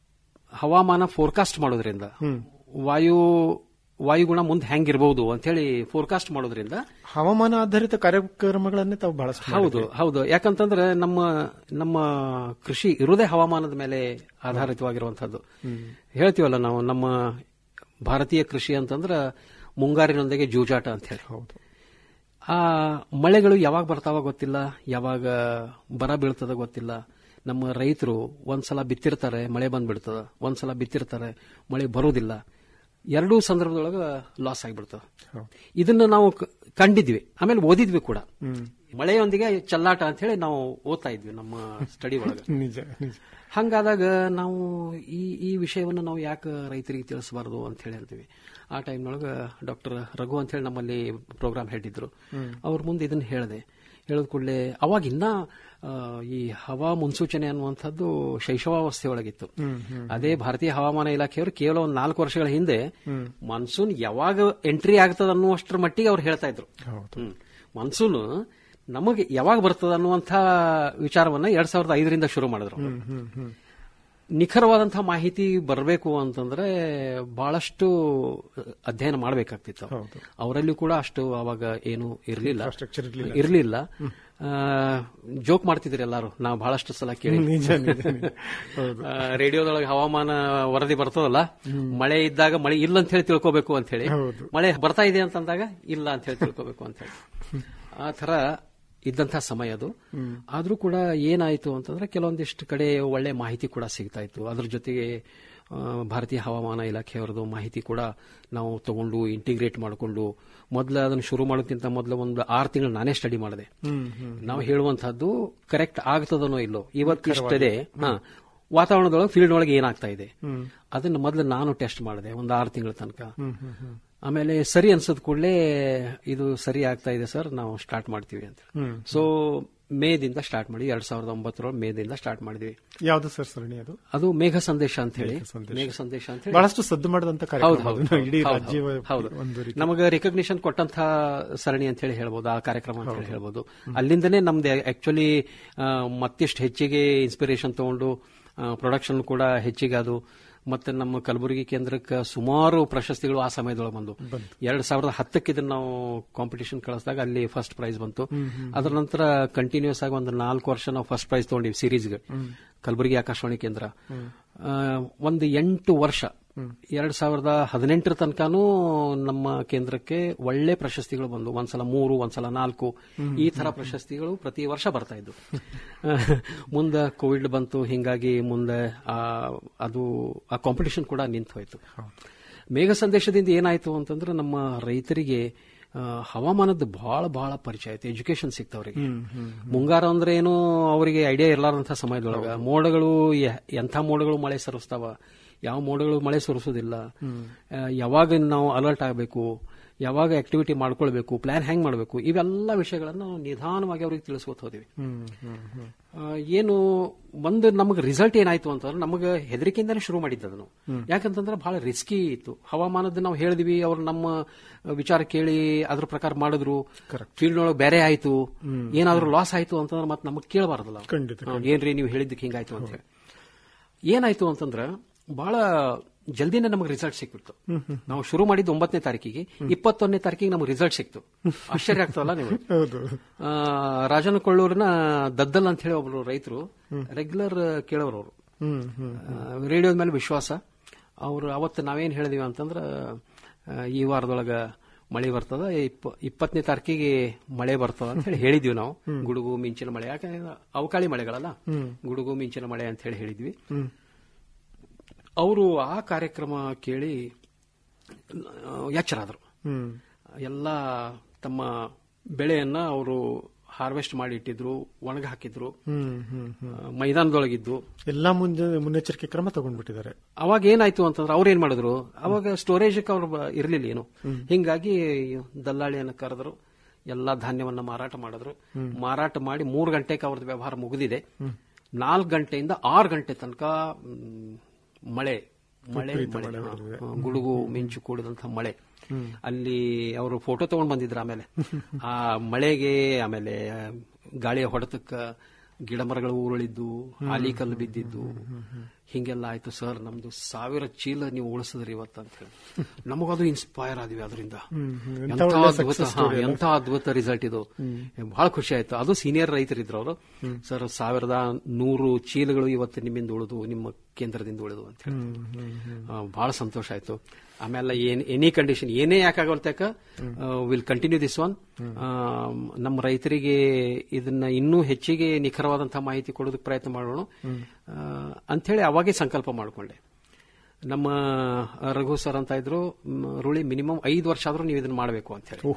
ಹವಾಮಾನ ಫೋರ್ಕಾಸ್ಟ್ ಮಾಡೋದ್ರಿಂದ ವಾಯು ವಾಯುಗುಣ ಮುಂದೆ ಹೆಂಗಿರಬಹುದು ಅಂತ ಹೇಳಿ ಫೋರ್ಕಾಸ್ಟ್ ಮಾಡೋದ್ರಿಂದ ಹವಾಮಾನ ಆಧಾರಿತ ಕಾರ್ಯಕ್ರಮಗಳನ್ನೇ ತಾವು ಬಹಳಷ್ಟು ಹೌದು ಹೌದು ಯಾಕಂತಂದ್ರೆ ನಮ್ಮ ನಮ್ಮ ಕೃಷಿ ಇರುವುದೇ ಹವಾಮಾನದ ಮೇಲೆ ಆಧಾರಿತವಾಗಿರುವಂತಹದ್ದು ಹೇಳ್ತೀವಲ್ಲ ನಾವು ನಮ್ಮ ಭಾರತೀಯ ಕೃಷಿ ಅಂತಂದ್ರ ಮುಂಗಾರಿನೊಂದಿಗೆ ಜೂಜಾಟ ಅಂತ ಹೇಳಿ ಹೌದು ಆ ಮಳೆಗಳು ಯಾವಾಗ ಬರ್ತಾವ ಗೊತ್ತಿಲ್ಲ ಯಾವಾಗ ಬರ ಬೀಳ್ತದ ಗೊತ್ತಿಲ್ಲ ನಮ್ಮ ರೈತರು ಒಂದ್ಸಲ ಬಿತ್ತಿರ್ತಾರೆ ಮಳೆ ಬಂದ್ಬಿಡ್ತದ ಒಂದ್ಸಲ ಬಿತ್ತಿರ್ತಾರೆ ಮಳೆ ಬರೋದಿಲ್ಲ ಎರಡೂ ಸಂದರ್ಭದೊಳಗ ಲಾಸ್ ಆಗಿಬಿಡ್ತದ ಹೌದು. ಇದನ್ನ ನಾವು ಕ- ಕಂಡಿದ್ವಿ ಆಮೇಲೆ ಓದಿದ್ವಿ ಕೂಡ ಮಳೆಯೊಂದಿಗೆ ಚಲ್ಲಾಟ ಅಂತ ಹೇಳಿ ನಾವು ಓದ್ತಾ ಇದ್ವಿ ನಮ್ಮ ಸ್ಟಡಿ ಒಳಗೆ ನಿಜ ನಿಜ ಹಂಗಾದಾಗ ನಾವು ಈ ಈ ವಿಷಯವನ್ನು ನಾವು ಯಾಕೆ ರೈತರಿಗೆ ತಿಳಿಸಬಾರದು ಅಂತ ಹೇಳಿ ಅಂತೀವಿ ಆ ಟೈಮ್ನೊಳಗೆ ಡಾಕ್ಟರ್ ರಘು ಅಂತ ಹೇಳಿ ನಮ್ಮಲ್ಲಿ ಪ್ರೋಗ್ರಾಮ್ ಹೆಡ್ ಇದ್ರು ಅವ್ರ ಮುಂದೆ ಇದನ್ನ ಹೇಳಿದೆ ಹೇಳಿದ ಕೂಡಲೇ ಅವಾಗಿನ್ನ ಆ, ಈ ಹವಾ ಮುನ್ಸೂಚನೆ ಅನ್ನುವಂಥದ್ದು ಶೈಶವಾವಸ್ಥೆ ಒಳಗಿತ್ತು ಅದೇ ಭಾರತೀಯ ಹವಾಮಾನ ಇಲಾಖೆಯವರು ಕೇವಲ ಒಂದು ನಾಲ್ಕು ವರ್ಷಗಳ ಹಿಂದೆ ಮಾನ್ಸೂನ್ ಯಾವಾಗ ಎಂಟ್ರಿ ಆಗ್ತದ ಅನ್ನುವಷ್ಟರ ಮಟ್ಟಿಗೆ ಅವ್ರು ಹೇಳ್ತಾ ಇದ್ರು ಹೌದು ಹ್ಮ್. ಮಾನ್ಸೂನ್ ನಮಗೆ ಯಾವಾಗ ಬರ್ತದ ಅನ್ನುವಂಥ ವಿಚಾರವನ್ನ ಎರಡ್ ಸಾವಿರದ ಐದರಿಂದ ಶುರು ಮಾಡಿದ್ರು ಅವ್ರು. ಹ್ಮ್ ಹ್ಮ್ ನಿಖರವಾದಂತಹ ಮಾಹಿತಿ ಬರಬೇಕು ಅಂತಂದ್ರೆ ಬಹಳಷ್ಟು ಅಧ್ಯಯನ ಮಾಡಬೇಕಾಗ್ತಿತ್ತು ಹೌದು. ಅವರಲ್ಲಿ ಕೂಡ ಅಷ್ಟು ಅವಾಗ ಏನು ಇರಲಿಲ್ಲ Infrastructure ಇರ್ಲಿಲ್ಲ. ಇರಲಿಲ್ಲ ಜೋಕ್ ಮಾಡ್ತಿದ್ರು ಎಲ್ಲಾರು ನಾವು ಬಹಳಷ್ಟು ಸಲ ಕೇಳಿ ನಿಜ ನಿಜ ನಿಜ. ಹೌದು ಆ, ರೇಡಿಯೋದೊಳಗೆ ಹವಾಮಾನ ವರದಿ ಬರ್ತದಲ್ಲ ಮಳೆ ಇದ್ದಾಗ ಮಳೆ ಇಲ್ಲ ಅಂತ ಹೇಳಿ ತಿಳ್ಕೋಬೇಕು ಅಂತ ಹೇಳಿ ಹೌದು. ಮಳೆ ಬರ್ತಾ ಇದೆ ಅಂತಂದಾಗ ಇಲ್ಲ ಅಂತ ಹೇಳಿ ತಿಳ್ಕೋಬೇಕು ಅಂತ ಹೇಳಿ ಆ ತರ ಇದ್ದಂಥ ಸಮಯ ಅದು ಆದ್ರೂ ಕೂಡ ಏನಾಯ್ತು ಅಂತಂದ್ರೆ ಕೆಲವೊಂದಿಷ್ಟು ಕಡೆ ಒಳ್ಳೆ ಮಾಹಿತಿ ಕೂಡ ಸಿಗ್ತಾ ಇತ್ತು ಅದ್ರ ಜೊತೆಗೆ ಆ, ಭಾರತೀಯ ಹವಾಮಾನ ಇಲಾಖೆಯವರದು ಮಾಹಿತಿ ಕೂಡ ನಾವು ತಗೊಂಡು ಇಂಟಿಗ್ರೇಟ್ ಮಾಡಿಕೊಂಡು ಮೊದಲು ಅದನ್ನು ಶುರು ಮಾಡೋಕ್ಕಿಂತ ಮೊದಲು ಒಂದು ಆರು ತಿಂಗಳು ನಾನೇ ಸ್ಟಡಿ ಮಾಡಿದೆ ಹ್ಮ್ ಹ್ಮ್ ನಾವು ಹೇಳುವಂತಹದ್ದು ಕರೆಕ್ಟ್ ಆಗ್ತದನೋ ಇಲ್ಲೋ ಇವತ್ತಿಷ್ಟೇ ಹಾ ವಾತಾವರಣದೊಳಗೆ ಫೀಲ್ಡ್ ಒಳಗೆ ಏನಾಗ್ತಾ ಇದೆ ಅದನ್ನ ಮೊದಲು ನಾನು ಟೆಸ್ಟ್ ಮಾಡಿದೆ ಒಂದು ಆರು ತಿಂಗಳ ತನಕ ಹ್ಮ್ ಹ್ಮ್ ಹ್ಮ್ ಆಮೇಲೆ ಸರಿ ಅನ್ಸದ ಕೂಡಲೇ ಇದು ಸರಿ ಆಗ್ತಾ ಇದೆ ಸರ್ ನಾವು ಸ್ಟಾರ್ಟ್ ಮಾಡ್ತೀವಿ ಅಂತ ಹ್ಮ್. ಸೊ ಮೇದಿಂದ ಸ್ಟಾರ್ಟ್ ಮಾಡಿ ಎರಡ್ ಸಾವಿರದ ಒಂಬತ್ತರೊಳಗೆ ಮೇದಿಂದ ಸ್ಟಾರ್ಟ್ ಮಾಡಿದ್ವಿ ಯಾವ್ದು ಸರ್ ಸರಣಿ ಅದು ಅದು ಮೇಘ ಸಂದೇಶ ಅಂತ ಹೇಳಿ ಮೇಘ ಸಂದೇಶ. ಮೇಘ ಸಂದೇಶ ಅಂತ ಹೇಳಿ ಬಹಳಷ್ಟು ಸದ್ದು ಮಾಡಿದಂತ ಹೌದು ಕಾರ್ಯಕ್ರಮ ಹೌದು ಅದು. ಇಡೀ ಹೌದು, ರಾಜ್ಯ ಹೌದು. ಒಂದು ರೀತಿ ನಮಗೆ ರಿಕಗ್ನಿಷನ್ ಕೊಟ್ಟಂತ ಸರಣಿ ಅಂತ ಹೇಳಿ ಹೇಳ್ಬೋದು ಆ ಕಾರ್ಯಕ್ರಮ ಅಂತ ಹೇಳಿ ಹೇಳ್ಬೋದು ಅಲ್ಲಿಂದನೇ ನಮ್ದು ಆಕ್ಚುಲಿ ಮತ್ತಿಷ್ಟು ಹೆಚ್ಚಿಗೆ ಇನ್ಸ್ಪಿರೇಷನ್ ತಗೊಂಡು ಪ್ರೊಡಕ್ಷನ್ ಕೂಡ ಹೆಚ್ಚಿಗೆ ಅದು ಮತ್ತೆ ನಮ್ಮ ಕಲಬುರಗಿ ಕೇಂದ್ರಕ್ಕೆ ಸುಮಾರು ಪ್ರಶಸ್ತಿಗಳು ಆ ಸಮಯದೊಳಗೆ ಬಂದು ಎರಡ್ ಸಾವಿರದ ಹತ್ತಕ್ಕೆ ಇದನ್ನ ನಾವು ಕಾಂಪಿಟೇಷನ್ ಕಳಿಸಿದಾಗ ಅಲ್ಲಿ ಫಸ್ಟ್ ಪ್ರೈಸ್ ಬಂತು ಅದರ ನಂತರ ಕಂಟಿನ್ಯೂಸ್ ಆಗಿ ಒಂದು ನಾಲ್ಕು ವರ್ಷ ನಾವು ಫಸ್ಟ್ ಪ್ರೈಸ್ ತಗೊಂಡಿವಿ ಸೀರೀಸ್ಗೆ ಕಲಬುರಗಿ ಆಕಾಶವಾಣಿ ಕೇಂದ್ರ ಆ, ಒಂದು ಎಂಟು ವರ್ಷ ಎರಡ್ ಸಾವಿರದ ಹದಿನೆಂಟರ ತನಕನೂ ನಮ್ಮ ಕೇಂದ್ರಕ್ಕೆ ಒಳ್ಳೆ ಪ್ರಶಸ್ತಿಗಳು ಬಂದು ಒಂದ್ಸಲ ಮೂರು ಒಂದ್ಸಲ ನಾಲ್ಕು ಈ ತರ ಪ್ರಶಸ್ತಿಗಳು ಪ್ರತಿ ವರ್ಷ ಬರ್ತಾ ಇದ್ವು ಮುಂದೆ ಕೋವಿಡ್ ಬಂತು ಹಿಂಗಾಗಿ ಮುಂದೆ ಆ, ಅದು ಆ ಕಾಂಪಿಟೇಷನ್ ಕೂಡ ನಿಂತು ಹೋಯ್ತು ಮೇಘ ಸಂದೇಶದಿಂದ ಏನಾಯ್ತು ಅಂತಂದ್ರೆ ನಮ್ಮ ರೈತರಿಗೆ ಆ, ಹವಾಮಾನದ ಬಹಳ ಬಹಳ ಪರಿಚಯ ಆಯ್ತು ಎಜುಕೇಶನ್ ಸಿಕ್ತವ್ರಿಗೆ ಮುಂಗಾರ ಅಂದ್ರೆ ಏನು ಅವರಿಗೆ ಐಡಿಯಾ ಇರ್ಲಾರ್ದಂಥ ಸಮಯದೊಳಗ ಮೋಡಗಳು ಯ- ಎಂಥ ಮೋಡಗಳು ಮಳೆ ಸುರಿಸ್ತಾವ ಯಾವ ಮೋಡಗಳು ಮಳೆ ಸುರಿಸೋದಿಲ್ಲ ಆ, ಯಾವಾಗ ನಾವು ಅಲರ್ಟ್ ಆಗಬೇಕು ಯಾವಾಗ ಆಕ್ಟಿವಿಟಿ ಮಾಡ್ಕೊಳ್ಬೇಕು ಪ್ಲಾನ್ ಹೆಂಗ್ ಮಾಡಬೇಕು ಇವೆಲ್ಲ ವಿಷಯಗಳನ್ನು ನಾವು ನಿಧಾನವಾಗಿ ಅವ್ರಿಗೆ ತಿಳಿಸ್ಕೊತ ಹೋದಿವಿ ಆ, ಏನು ಒಂದು ನಮಗೆ ರಿಸಲ್ಟ್ ಏನಾಯ್ತು ಅಂತಂದ್ರೆ ನಮಗೆ ಹೆದರಿಕೆಯಿಂದಾನೇ ಶುರು ಮಾಡಿದ್ದು ಅದನ್ನು ಯಾಕಂತಂದ್ರೆ ಬಹಳ ರಿಸ್ಕಿ ಇತ್ತು ಹವಾಮಾನದ ನಾವು ಹೇಳಿದ್ವಿ ಅವ್ರು ನಮ್ಮ ವಿಚಾರ ಕೇಳಿ ಅದ್ರ ಪ್ರಕಾರ ಮಾಡಿದ್ರು ಫೀಲ್ಡ್ ಒಳಗೆ ಬೇರೆ ಆಯ್ತು ಏನಾದ್ರೂ ಲಾಸ್ ಆಯ್ತು ಅಂತಂದ್ರೆ ಮತ್ತೆ ನಮಗೆ ಕೇಳಬಾರ್ದಲ್ಲ ಖಂಡಿತ ಹಾ, ಏನ್ರಿ ನೀವು ಹೇಳಿದ್ದಕ್ಕೆ ಹಿಂಗಾಯ್ತು ಅಂತ ಹೇಳಿ ಏನಾಯ್ತು ಅಂತಂದ್ರೆ ಬಹಳ ಜಲ್ದಿನೇ ನಮಗೆ ರಿಸಲ್ಟ್ ಸಿಕ್ಬಿಡ್ತು ನಾವು ಶುರು ಮಾಡಿದ್ದು ಒಂಬತ್ತನೇ ತಾರೀಕಿಗೆ ಇಪ್ಪತ್ತೊಂದನೇ ತಾರೀಕಿಗೆ ನಮಗೆ ರಿಸಲ್ಟ್ ಸಿಕ್ತು ಆಶ್ಚರ್ಯ ಆಗ್ತವಲ್ಲ ನೀವು ಹೌದು ಆ, ರಾಜನಕೊಳ್ಳೂರಿನ ದದ್ದಲ್ ಅಂತ ಹೇಳಿ ಒಬ್ರು ರೈತರು ರೆಗ್ಯುಲರ್ ಕೇಳೋರು ಅವರು ಹ್ಮ್ ಹ್ಮ್ ರೇಡಿಯೋದ ಮೇಲೆ ವಿಶ್ವಾಸ ಅವರು ಅವತ್ತು ನಾವೇನ್ ಹೇಳಿದೀವಿ ಅಂತಂದ್ರ ಆ, ಈ ವಾರದೊಳಗ ಮಳೆ ಬರ್ತದ ಇಪ್ಪ- ಇಪ್ಪತ್ತನೇ ತಾರೀಕಿಗೆ ಮಳೆ ಬರ್ತದ ಅಂತ ಹೇಳಿ ಹೇಳಿದ್ವಿ ನಾವು ಗುಡುಗು ಮಿಂಚಿನ ಮಳೆ ಯಾಕಂದ್ರೆ ಅವಕಾಳಿ ಮಳೆಗಳಲ್ಲ ಗುಡುಗು ಮಿಂಚಿನ ಮಳೆ ಅಂತ ಹೇಳಿ ಹೇಳಿದ್ವಿ ಅವರು ಆ ಕಾರ್ಯಕ್ರಮ ಕೇಳಿ ಆ, ಎಚ್ಚರಾದ್ರು ಹ್ಮ್ ಎಲ್ಲ ತಮ್ಮ ಬೆಳೆಯನ್ನ ಅವರು ಹಾರ್ವೆಸ್ಟ್ ಮಾಡಿ ಇಟ್ಟಿದ್ರು ಒಣಗ ಹಾಕಿದ್ರು ಹ್ಮ್ ಹ್ಮ್ ಹ್ಮ್ ಆ, ಮೈದಾನದೊಳಗಿದ್ದು ಎಲ್ಲಾ ಮುಂಜೆ ಮುನ್ನೆಚ್ಚರಿಕೆ ಕ್ರಮ ತಗೊಂಡ್ಬಿಟ್ಟಿದ್ದಾರೆ ಅವಾಗ ಏನಾಯ್ತು ಅಂತಂದ್ರೆ ಅವ್ರು ಏನ್ ಮಾಡಿದ್ರು ಅವಾಗ ಸ್ಟೋರೇಜ್ ಅವ್ರು ಬ- ಇರ್ಲಿಲ್ಲ ಏನು ಹಿಂಗಾಗಿ ದಲ್ಲಾಳಿಯನ್ನ ಕರೆದ್ರು ಎಲ್ಲಾ ಧಾನ್ಯವನ್ನ ಮಾರಾಟ ಮಾಡಿದ್ರು ಮಾರಾಟ ಮಾಡಿ ಮೂರು ಗಂಟೆಗೆ ಅವ್ರದ್ದು ವ್ಯವಹಾರ ಮುಗಿದಿದೆ ನಾಲ್ಕು ಗಂಟೆಯಿಂದ ಆರು ಗಂಟೆ ತನಕ ಮ್, ಮಳೆ ಮಳೆ ಮಳೆ ಹಾ, ಹಾ, ಗುಡುಗು ಮಿಂಚು ಕೂಡಿದಂತ ಮಳೆ ಅಲ್ಲಿ ಅವರು ಫೋಟೋ ತಗೊಂಡ್ ಬಂದಿದ್ರು ಆಮೇಲೆ ಆ ಮಳೆಗೆ ಆಮೇಲೆ ಗಾಳಿಯ ಹೊಡೆತಕ್ಕ ಗಿಡ ಮರಗಳು ಉರುಳಿದ್ದು ಆಲಿ ಕಲ್ಲು ಬಿದ್ದಿದ್ದು ಹಿಂಗೆಲ್ಲ ಆಯ್ತು ಸರ್ ನಮ್ದು ಸಾವಿರ ಚೀಲ ನೀವು ಉಳಿಸಿದ್ರಿ ಇವತ್ತು ಅಂತ ಹೇಳಿ ನಮಗದು ಇನ್ಸ್ಪೈರ್ ಆದ್ವಿ ಅದರಿಂದ ಎಂಥ ಅದ್ಭುತ ಹಾ, ಎಂಥ ಅದ್ಭುತ ರಿಸಲ್ಟ್ ಇದು ಬಹಳ ಖುಷಿ ಆಯ್ತು ಅದು ಸೀನಿಯರ್ ರೈತರಿದ್ರು ಅವರು ಸರ್ ಸಾವಿರದ ನೂರು ಚೀಲಗಳು ಇವತ್ತು ನಿಮ್ಮಿಂದ ಉಳಿದು ನಿಮ್ಮ ಕೇಂದ್ರದಿಂದ ಉಳಿದು ಅಂತ ಹೇಳಿ ಆ, ಬಹಳ ಸಂತೋಷ ಆಯ್ತು ಆಮೇಲೆ ಏನ್ ಎನಿ ಕಂಡೀಷನ್ ಏನೇ ಯಾಕಾಗಲ್ತಕ ವಿಲ್ ಕಂಟಿನ್ಯೂ ದಿಸ್ ಒನ್ ನಮ್ಮ ರೈತರಿಗೆ ಇದನ್ನ ಇನ್ನೂ ಹೆಚ್ಚಿಗೆ ನಿಖರವಾದಂತಹ ಮಾಹಿತಿ ಕೊಡೋದಕ್ಕೆ ಪ್ರಯತ್ನ ಮಾಡೋಣ ಅಂಥೇಳಿ ಅವಾಗೇ ಸಂಕಲ್ಪ ಮಾಡಿಕೊಂಡೆ ನಮ್ಮ ರಘು ಸರ್ ಅಂತ ಇದ್ರು ಮ್, ರುಳಿ ಮಿನಿಮಮ್ ಐದು ವರ್ಷ ಆದ್ರೂ ನೀವು ಇದನ್ನ ಮಾಡಬೇಕು ಅಂತ ಹೇಳಿ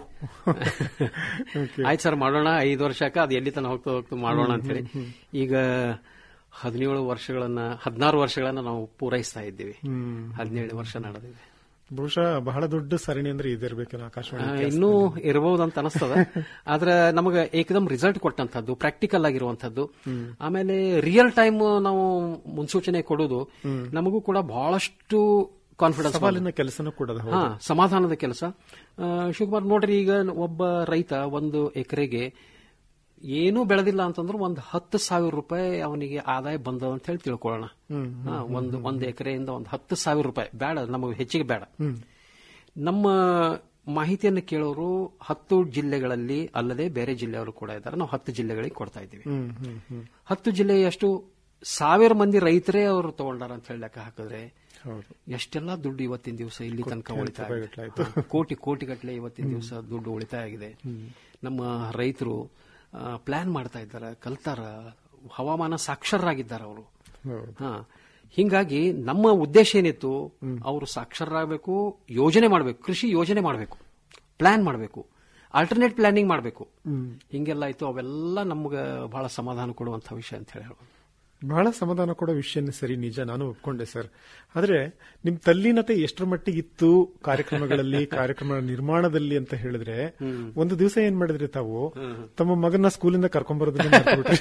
ಆಯ್ತು ಸರ್ ಮಾಡೋಣ ಐದು ವರ್ಷಕ್ಕೆ ಅದು ಎಲ್ಲಿ ತನಕ ಹೋಗ್ತಾ ಹೋಗ್ತಾ ಮಾಡೋಣ ಅಂತ ಹೇಳಿ ಈಗ ಹದಿನೇಳು ವರ್ಷಗಳನ್ನ ಹದಿನಾರು ವರ್ಷಗಳನ್ನ ನಾವು ಪೂರೈಸ್ತಾ ಇದ್ದೀವಿ ಹದಿನೇಳು ವರ್ಷ ನಡೆದಿದೆ ಬಹುಶಃ ಬಹಳ ದೊಡ್ಡ ಸರಣಿ ಅಂದ್ರೆ ಇದಿರ್ಬೇಕೇನೋ ಆಕಾಶವಾಣಿ ಆ, ಇನ್ನೂ ಇರಬಹುದು ಅಂತ ಅನಿಸ್ತದ ಆದ್ರೆ ನಮಗೆ ಏಕದಮ್ ರಿಸಲ್ಟ್ ಕೊಟ್ಟಂತದ್ದು ಪ್ರಾಕ್ಟಿಕಲ್ ಆಗಿರುವಂತದ್ದು ಆಮೇಲೆ ರಿಯಲ್ ಟೈಮ್ ನಾವು ಮುನ್ಸೂಚನೆ ಕೊಡೋದು ನಮಗೂ ಕೂಡ ಬಹಳಷ್ಟು ಕಾನ್ಫಿಡೆನ್ಸ್ ಸವಾಲಿನ ಕೆಲಸನೂ ಕೂಡ ಅದು ಹೌದು. ಹಾ ಸಮಾಧಾನದ ಕೆಲಸ ಆ, ಶಿವಕುಮಾರ್ ನೋಡ್ರಿ ಈಗ ಒಬ್ಬ ರೈತ ಒಂದು ಎಕರೆಗೆ ಏನೂ ಬೆಳೆದಿಲ್ಲ ಅಂತಂದ್ರೆ ಒಂದು ಹತ್ತು ಸಾವಿರ ರೂಪಾಯಿ ಅವನಿಗೆ ಆದಾಯ ಬಂದದ ಅಂತ ಹೇಳಿ ತಿಳ್ಕೊಳ್ಳೋಣ ಹಾ, ಒಂದು ಒಂದು ಎಕರೆಯಿಂದ ಒಂದು ಹತ್ತು ಸಾವಿರ ರೂಪಾಯಿ ಬೇಡ ನಮಗೆ ಹೆಚ್ಚಿಗೆ ಬೇಡ ನಮ್ಮ ಮಾಹಿತಿಯನ್ನು ಕೇಳೋರು ಹತ್ತು ಜಿಲ್ಲೆಗಳಲ್ಲಿ ಅಲ್ಲದೆ ಬೇರೆ ಜಿಲ್ಲೆಯವರು ಕೂಡ ಇದ್ದಾರೆ ನಾವು ಹತ್ತು ಜಿಲ್ಲೆಗಳಿಗೆ ಕೊಡ್ತಾ ಇದ್ದೀವಿ ಹ್ಮ್ ಹ್ಮ್ ಹ್ಮ್ ಹತ್ತು ಜಿಲ್ಲೆಯಷ್ಟು ಸಾವಿರ ಮಂದಿ ರೈತರೇ ಅವರು ತಗೊಂಡಾರ ಅಂತ ಹೇಳಿ ಲೆಕ್ಕ ಹಾಕಿದ್ರೆ ಹೌದು ಎಷ್ಟೆಲ್ಲ ದುಡ್ಡು ಇವತ್ತಿನ ದಿವಸ ಇಲ್ಲಿ ತನಕ ಉಳಿತಾಯ ಆಗಿದೆ. ರೂಪಾಯಿಗಟ್ಲೆ ಆಯ್ತು. ಹಾ, ಕೋಟಿ ಕೋಟಿ ಗಟ್ಟಲೆ ಇವತ್ತಿನ ದಿವಸ ದುಡ್ಡು ಉಳಿತಾಯ ಆಗಿದೆ ನಮ್ಮ ರೈತರು ಪ್ಲಾನ್ ಮಾಡ್ತಾ ಇದ್ದಾರೆ ಕಲ್ತಾರ ಹವಾಮಾನ ಸಾಕ್ಷರರಾಗಿದ್ದಾರೆ ಅವರು ಹೌದು ಹಾ ಹಿಂಗಾಗಿ ನಮ್ಮ ಉದ್ದೇಶ ಏನಿತ್ತು ಅವರು ಸಾಕ್ಷರರಾಗಬೇಕು ಯೋಜನೆ ಮಾಡಬೇಕು ಕೃಷಿ ಯೋಜನೆ ಮಾಡಬೇಕು ಪ್ಲಾನ್ ಮಾಡಬೇಕು ಆಲ್ಟರ್ನೇಟ್ ಪ್ಲಾನಿಂಗ್ ಮಾಡಬೇಕು ಹಿಂಗೆಲ್ಲ ಆಯ್ತು ಅವೆಲ್ಲ ನಮ್ಗೆ ಬಹಳ ಸಮಾಧಾನ ಕೊಡುವಂತ ವಿಷಯ ಅಂತ ಹೇಳಿ ಹೇಳ್ಬೋದು. ಬಹಳ ಸಮಾಧಾನ ಕೊಡೋ ವಿಷಯ ಸರಿ ನಿಜ ನಾನು ಒಪ್ಕೊಂಡೆ ಸರ್ ಆದ್ರೆ ನಿಮ್ ತಲ್ಲೀನತೆ ಎಷ್ಟರ ಮಟ್ಟಿಗೆ ಇತ್ತು ಕಾರ್ಯಕ್ರಮಗಳಲ್ಲಿ ಕಾರ್ಯಕ್ರಮ ನಿರ್ಮಾಣದಲ್ಲಿ ಅಂತ ಹೇಳಿದ್ರೆ ಒಂದು ದಿವಸ ಏನ್ ಮಾಡಿದ್ರಿ ತಾವು ತಮ್ಮ ಮಗನ ಸ್ಕೂಲಿಂದ ಕರ್ಕೊಂಡ್ಬರೋದನ್ನ ಮರ್ತ್ಬಿಟ್ರಿ.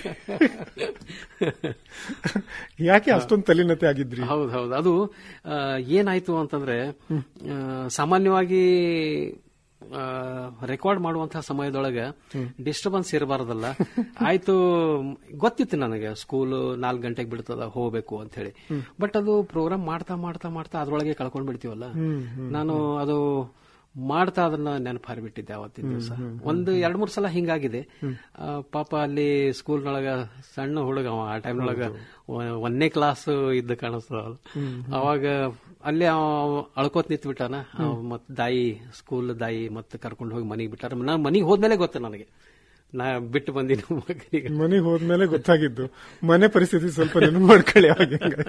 ಯಾಕೆ ಅಷ್ಟೊಂದು ತಲ್ಲೀನತೆ ಆಗಿದ್ರಿ ಹೌದು ಹೌದು ಅದು ಆ, ಏನಾಯ್ತು ಅಂತಂದ್ರೆ ಆ, ಸಾಮಾನ್ಯವಾಗಿ ರೆಕಾರ್ಡ್ ಮಾಡುವಂತಹ ಸಮಯದೊಳಗೆ ಡಿಸ್ಟರ್ಬೆನ್ಸ್ ಇರಬಾರ್ದಲ್ಲ ಆಯ್ತು ಗೊತ್ತಿತ್ತು ನನಗೆ ಸ್ಕೂಲ್ ನಾಲ್ಕು ಗಂಟೆಗೆ ಬಿಡ್ತದ ಹೋಗ್ಬೇಕು ಅಂತ ಹೇಳಿ ಬಟ್ ಅದು ಪ್ರೋಗ್ರಾಮ್ ಮಾಡ್ತಾ ಮಾಡ್ತಾ ಮಾಡ್ತಾ ಅದ್ರೊಳಗೆ ಕಳ್ಕೊಂಡ್ ಬಿಡ್ತೀವಲ್ಲ ನಾನು ಅದು ಮಾಡ್ತಾ ಅದನ್ನ ನೆನಪು ಹಾರಿಬಿಟ್ಟಿದ್ದೆ ಅವತ್ತಿನ ದಿವಸ ಒಂದು ಎರಡ್ ಮೂರ್ ಸಲ ಹಿಂಗಾಗಿದೆ ಆ, ಪಾಪ ಅಲ್ಲಿ ಸ್ಕೂಲ್ನೊಳಗ ಸಣ್ಣ ಹುಡುಗ ಅವ ಆ ಟೈಮ್ನೊಳಗ ಒಂದನೇ ಕ್ಲಾಸ್ ಇದ್ದ ಕಾಣಿಸ್ತದ ಅವಾಗ ಅಲ್ಲೇ ಅವ ಅಳ್ಕೋತ್ ನಿಂತ್ ಬಿಟ್ಟಾನ ಮತ್ ದಾಯಿ ಸ್ಕೂಲ್ ದಾಯಿ ಮತ್ತೆ ಕರ್ಕೊಂಡು ಹೋಗಿ ಮನೆಗೆ ಬಿಟ್ಟಾರ ನಾ ಮನೆಗೆ ಹೋದ್ಮೇಲೆ ಗೊತ್ತ ನನಗೆ ನಾ ಬಿಟ್ಟು ಬಂದಿನಿ ಮಗನಿಗೆ ಮನೆಗೆ ಹೋದ್ಮೇಲೆ ಗೊತ್ತಾಗಿದ್ದು ಮನೆ ಪರಿಸ್ಥಿತಿ ಸ್ವಲ್ಪ ನೆನಪು ಮಾಡ್ಕೊಳ್ಳಿ ಅವಾಗ ಹೆಂಗೆ.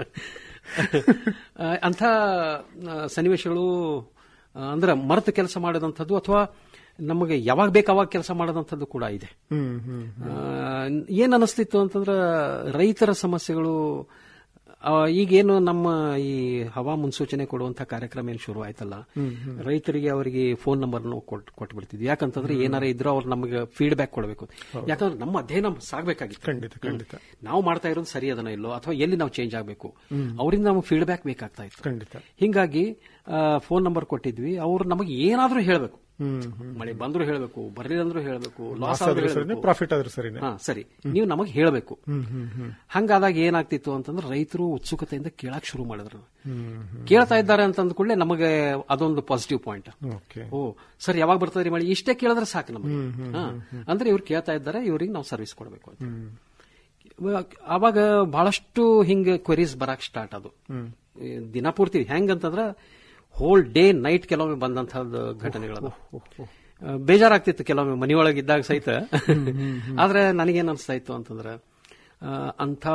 ಆ, ಅಂಥ ಆ, ಸನ್ನಿವೇಶಗಳು ಆ, ಅಂದ್ರೆ ಮರೆತು ಕೆಲಸ ಮಾಡಿದಂಥದ್ದು ಅಥವಾ ನಮಗೆ ಯಾವಾಗ ಬೇಕು ಅವಾಗ ಕೆಲಸ ಮಾಡಿದಂಥದ್ದು ಕೂಡ ಇದೆ ಹ್ಮ್ ಹ್ಮ್ ಆ, ಏನ್ ಅನಿಸ್ತಿತ್ತು ಅಂತಂದ್ರೆ ರೈತರ ಸಮಸ್ಯೆಗಳು ಆ, ಈಗೇನು ನಮ್ಮ ಈ ಹವಾ ಮುನ್ಸೂಚನೆ ಕೊಡುವಂತ ಕಾರ್ಯಕ್ರಮ ಏನು ಶುರು ಆಯ್ತಲ್ಲ ರೈತರಿಗೆ ಅವರಿಗೆ ಫೋನ್ ನಂಬರ್ ಕೊಟ್ಬಿಡ್ತಿದ್ವಿ ಯಾಕಂತಂದ್ರೆ ಏನಾರ ಇದ್ರೂ ಅವ್ರು ನಮಗೆ ಫೀಡ್ಬ್ಯಾಕ್ ಕೊಡಬೇಕು ಯಾಕಂದ್ರೆ ನಮ್ಮ ಅಧ್ಯಯನ ಸಾಗಬೇಕಾಗಿತ್ತು ಖಂಡಿತ ಖಂಡಿತ ನಾವು ಮಾಡ್ತಾ ಇರೋದು ಸರಿ ಅದನ್ನ ಇಲ್ಲೋ ಅಥವಾ ಎಲ್ಲಿ ನಾವು ಚೇಂಜ್ ಆಗಬೇಕು ಅವರಿಂದ ನಮಗೆ ಫೀಡ್ಬ್ಯಾಕ್ ಬೇಕಾಗ್ತಾ ಇತ್ತು ಖಂಡಿತ ಹಿಂಗಾಗಿ ಫೋನ್ ನಂಬರ್ ಕೊಟ್ಟಿದ್ವಿ ಅವ್ರು ನಮಗೆ ಏನಾದ್ರೂ ಹೇಳಬೇಕು ಹ್ಮ್ ಹ್ಮ್ ಮಳೆ ಬಂದ್ರು ಹೇಳಬೇಕು ಬರ್ಲಿಲ್ಲ ಅಂದ್ರೂ ಹೇಳಬೇಕು ಲಾಸ್ ಲಾಸ್ ಆದ್ರೂ ಆದ್ರೂ ಸರಿನೇ ಹೇಳಬೇಕು ಪ್ರಾಫಿಟ್ ಆದ್ರೂ ಸರಿನೇ ಹಾ ಸರಿ ನೀವು ನಮಗೆ ಹೇಳಬೇಕು ಹ್ಮ್ ಹ್ಮ್ ಹ್ಮ್ ಹಂಗಾದಾಗ ಏನಾಗ್ತಿತ್ತು ಅಂತಂದ್ರೆ ರೈತರು ಉತ್ಸುಕತೆ ಕೇಳಕ್ ಶುರು ಮಾಡಿದ್ರು ಹ್ಮ್ ಹ್ಮ್ ಕೇಳ್ತಾ ಇದ್ದಾರೆ ಅಂತ ಅಂದ್ಕೂಡಲೇ ನಮಗೆ ಅದೊಂದು positive point okay oh sir ಯಾವಾಗ ಬರ್ತದ್ರಿ ಮಳೆ ಇಷ್ಟೇ ಕೇಳಿದ್ರೆ ಸಾಕು ನಮಗೆ ಹಾ. ಅಂದ್ರೆ ಇವ್ರು ಕೇಳ್ತಾ ಇದ್ದಾರೆ ಇವ್ರಿಗೆ ನಾವು ಸರ್ವಿಸ್ ಕೊಡಬೇಕು ಅಂತ ಹ್ಮ್ ಇವಾಗ- ಆವಾಗ ಬಹಳಷ್ಟು ಹಿಂಗೆ ಕ್ವೆರೀಸ್ ಬರಕ್ ಸ್ಟಾರ್ಟ್ ಅದು ಹ್ಮ್ ಈ ದಿನ ಪೂರ್ತಿ ಹೆಂಗಂತಂದ್ರ ಹೋಲ್ ಡೇ ನೈಟ್ ಕೆಲವೊಮ್ಮೆ ಬಂದಂತಹದ್ದು ಘಟನೆಗಳದ ಬೇಜಾರಾಗ್ತಿತ್ತು ಕೆಲವೊಮ್ಮೆ ಮನೆಯೊಳಗಿದ್ದಾಗ ಸಹಿತ ಆದ್ರೆ ನನಗೇನ್ ಅನಿಸ್ತಾ ಇತ್ತು ಅಂತಂದ್ರ ಆ, ಅಂಥ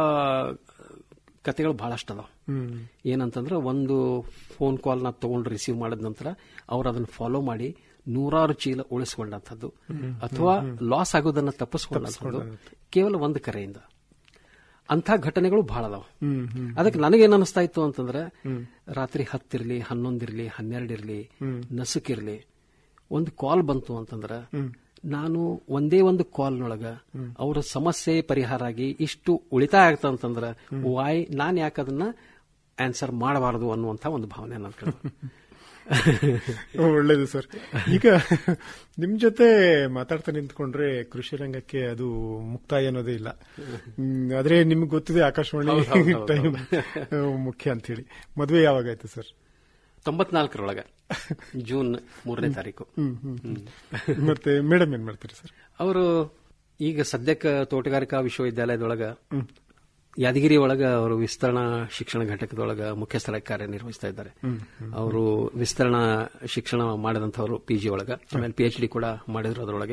ಕತೆಗಳು ಬಹಳಷ್ಟು ಅದಾವ ಹ್ಮ್ ಏನಂತಂದ್ರೆ ಒಂದು ಫೋನ್ ಕಾಲ್ ನ ತಗೊಂಡು ರಿಸೀವ್ ಮಾಡಿದ ನಂತರ ಅವ್ರು ಅದನ್ನ ಫಾಲೋ ಮಾಡಿ ನೂರಾರು ಚೀಲ ಉಳಿಸಿಕೊಂಡಂಥದ್ದು ಅಥವಾ ಲಾಸ್ ಆಗೋದನ್ನ ತಪ್ಪಿಸ್ಕೊಂಡಂಥದ್ದು ಕೇವಲ ಒಂದು ಕರೆಯಿಂದ ಅಂಥ ಘಟನೆಗಳು ಬಹಳ ಅದಾವ ಹ್ಮ್ ಹ್ಮ್ ಅದಕ್ಕೆ ನನಗೇನ್ ಅನಿಸ್ತಾ ಇತ್ತು ಅಂತಂದ್ರೆ ರಾತ್ರಿ ಹತ್ತಿರ್ಲಿ ಹನ್ನೊಂದಿರ್ಲಿ ಹನ್ನೆರಡಿರ್ಲಿ ನಸುಕಿರ್ಲಿ ಒಂದು ಕಾಲ್ ಬಂತು ಅಂತಂದ್ರ ನಾನು ಒಂದೇ ಒಂದು ಕಾಲ್ನೊಳಗ ಅವರ ಸಮಸ್ಯೆ ಪರಿಹಾರ ಆಗಿ ಇಷ್ಟು ಉಳಿತಾಯ ಆಗ್ತ ಅಂತಂದ್ರ ವಾಯ್ ನಾನ್ ಯಾಕೆ ಅದನ್ನ ಆನ್ಸರ್ ಮಾಡಬಾರದು ಅನ್ನುವಂತ ಒಂದು ಭಾವನೆ ನನ್ನ ಕಡೆ ಒಳ್ಳೇದು ಸರ್ ಈಗ ನಿಮ್ ಜೊತೆ ಮಾತಾಡ್ತಾ ನಿಂತ್ಕೊಂಡ್ರೆ ಕೃಷಿ ರಂಗಕ್ಕೆ ಅದು ಮುಕ್ತಾಯ ಅನ್ನೋದೇ ಇಲ್ಲ ಹ್ಮ್, ಆದ್ರೆ ನಿಮ್ಗೆ ಗೊತ್ತಿದೆ ಆಕಾಶವಾಣಿ ಹೌದು, ಹೌದು, ಹೌದು, ಟೈಮ್ ಮುಖ್ಯ ಅಂತ ಹೇಳಿ ಮದುವೆ ಯಾವಾಗಾಯ್ತು ಸರ್ ತೊಂಬತ್ನಾಲ್ಕರೊಳಗ ಜೂನ್ ಮೂರನೇ ತಾರೀಕು ಹ್ಮ್ ಹ್ಮ್ ಹ್ಮ್. ಮತ್ತೆ ಮೇಡಮ್ ಏನ್ ಮಾಡ್ತೀರಿ ಸರ್ ಅವರು ಈಗ ಸದ್ಯಕ್ಕೆ ತೋಟಗಾರಿಕಾ ವಿಶ್ವವಿದ್ಯಾಲಯದೊಳಗ ಯಾದಗಿರಿ ಒಳಗ ಅವರು ವಿಸ್ತರಣಾ ಶಿಕ್ಷಣ ಘಟಕದೊಳಗ ಮುಖ್ಯಸ್ಥರಾಗಿ ಕಾರ್ಯನಿರ್ವಹಿಸ್ತಾ ಇದ್ದಾರೆ ಅವರು ವಿಸ್ತರಣಾ ಶಿಕ್ಷಣ ಮಾಡಿದಂಥವ್ರು ಪಿ ಜಿ ಒಳಗ ಆಮೇಲೆ ಪಿ ಎಚ್ ಡಿ ಕೂಡ ಮಾಡಿದ್ರು ಅದರೊಳಗೆ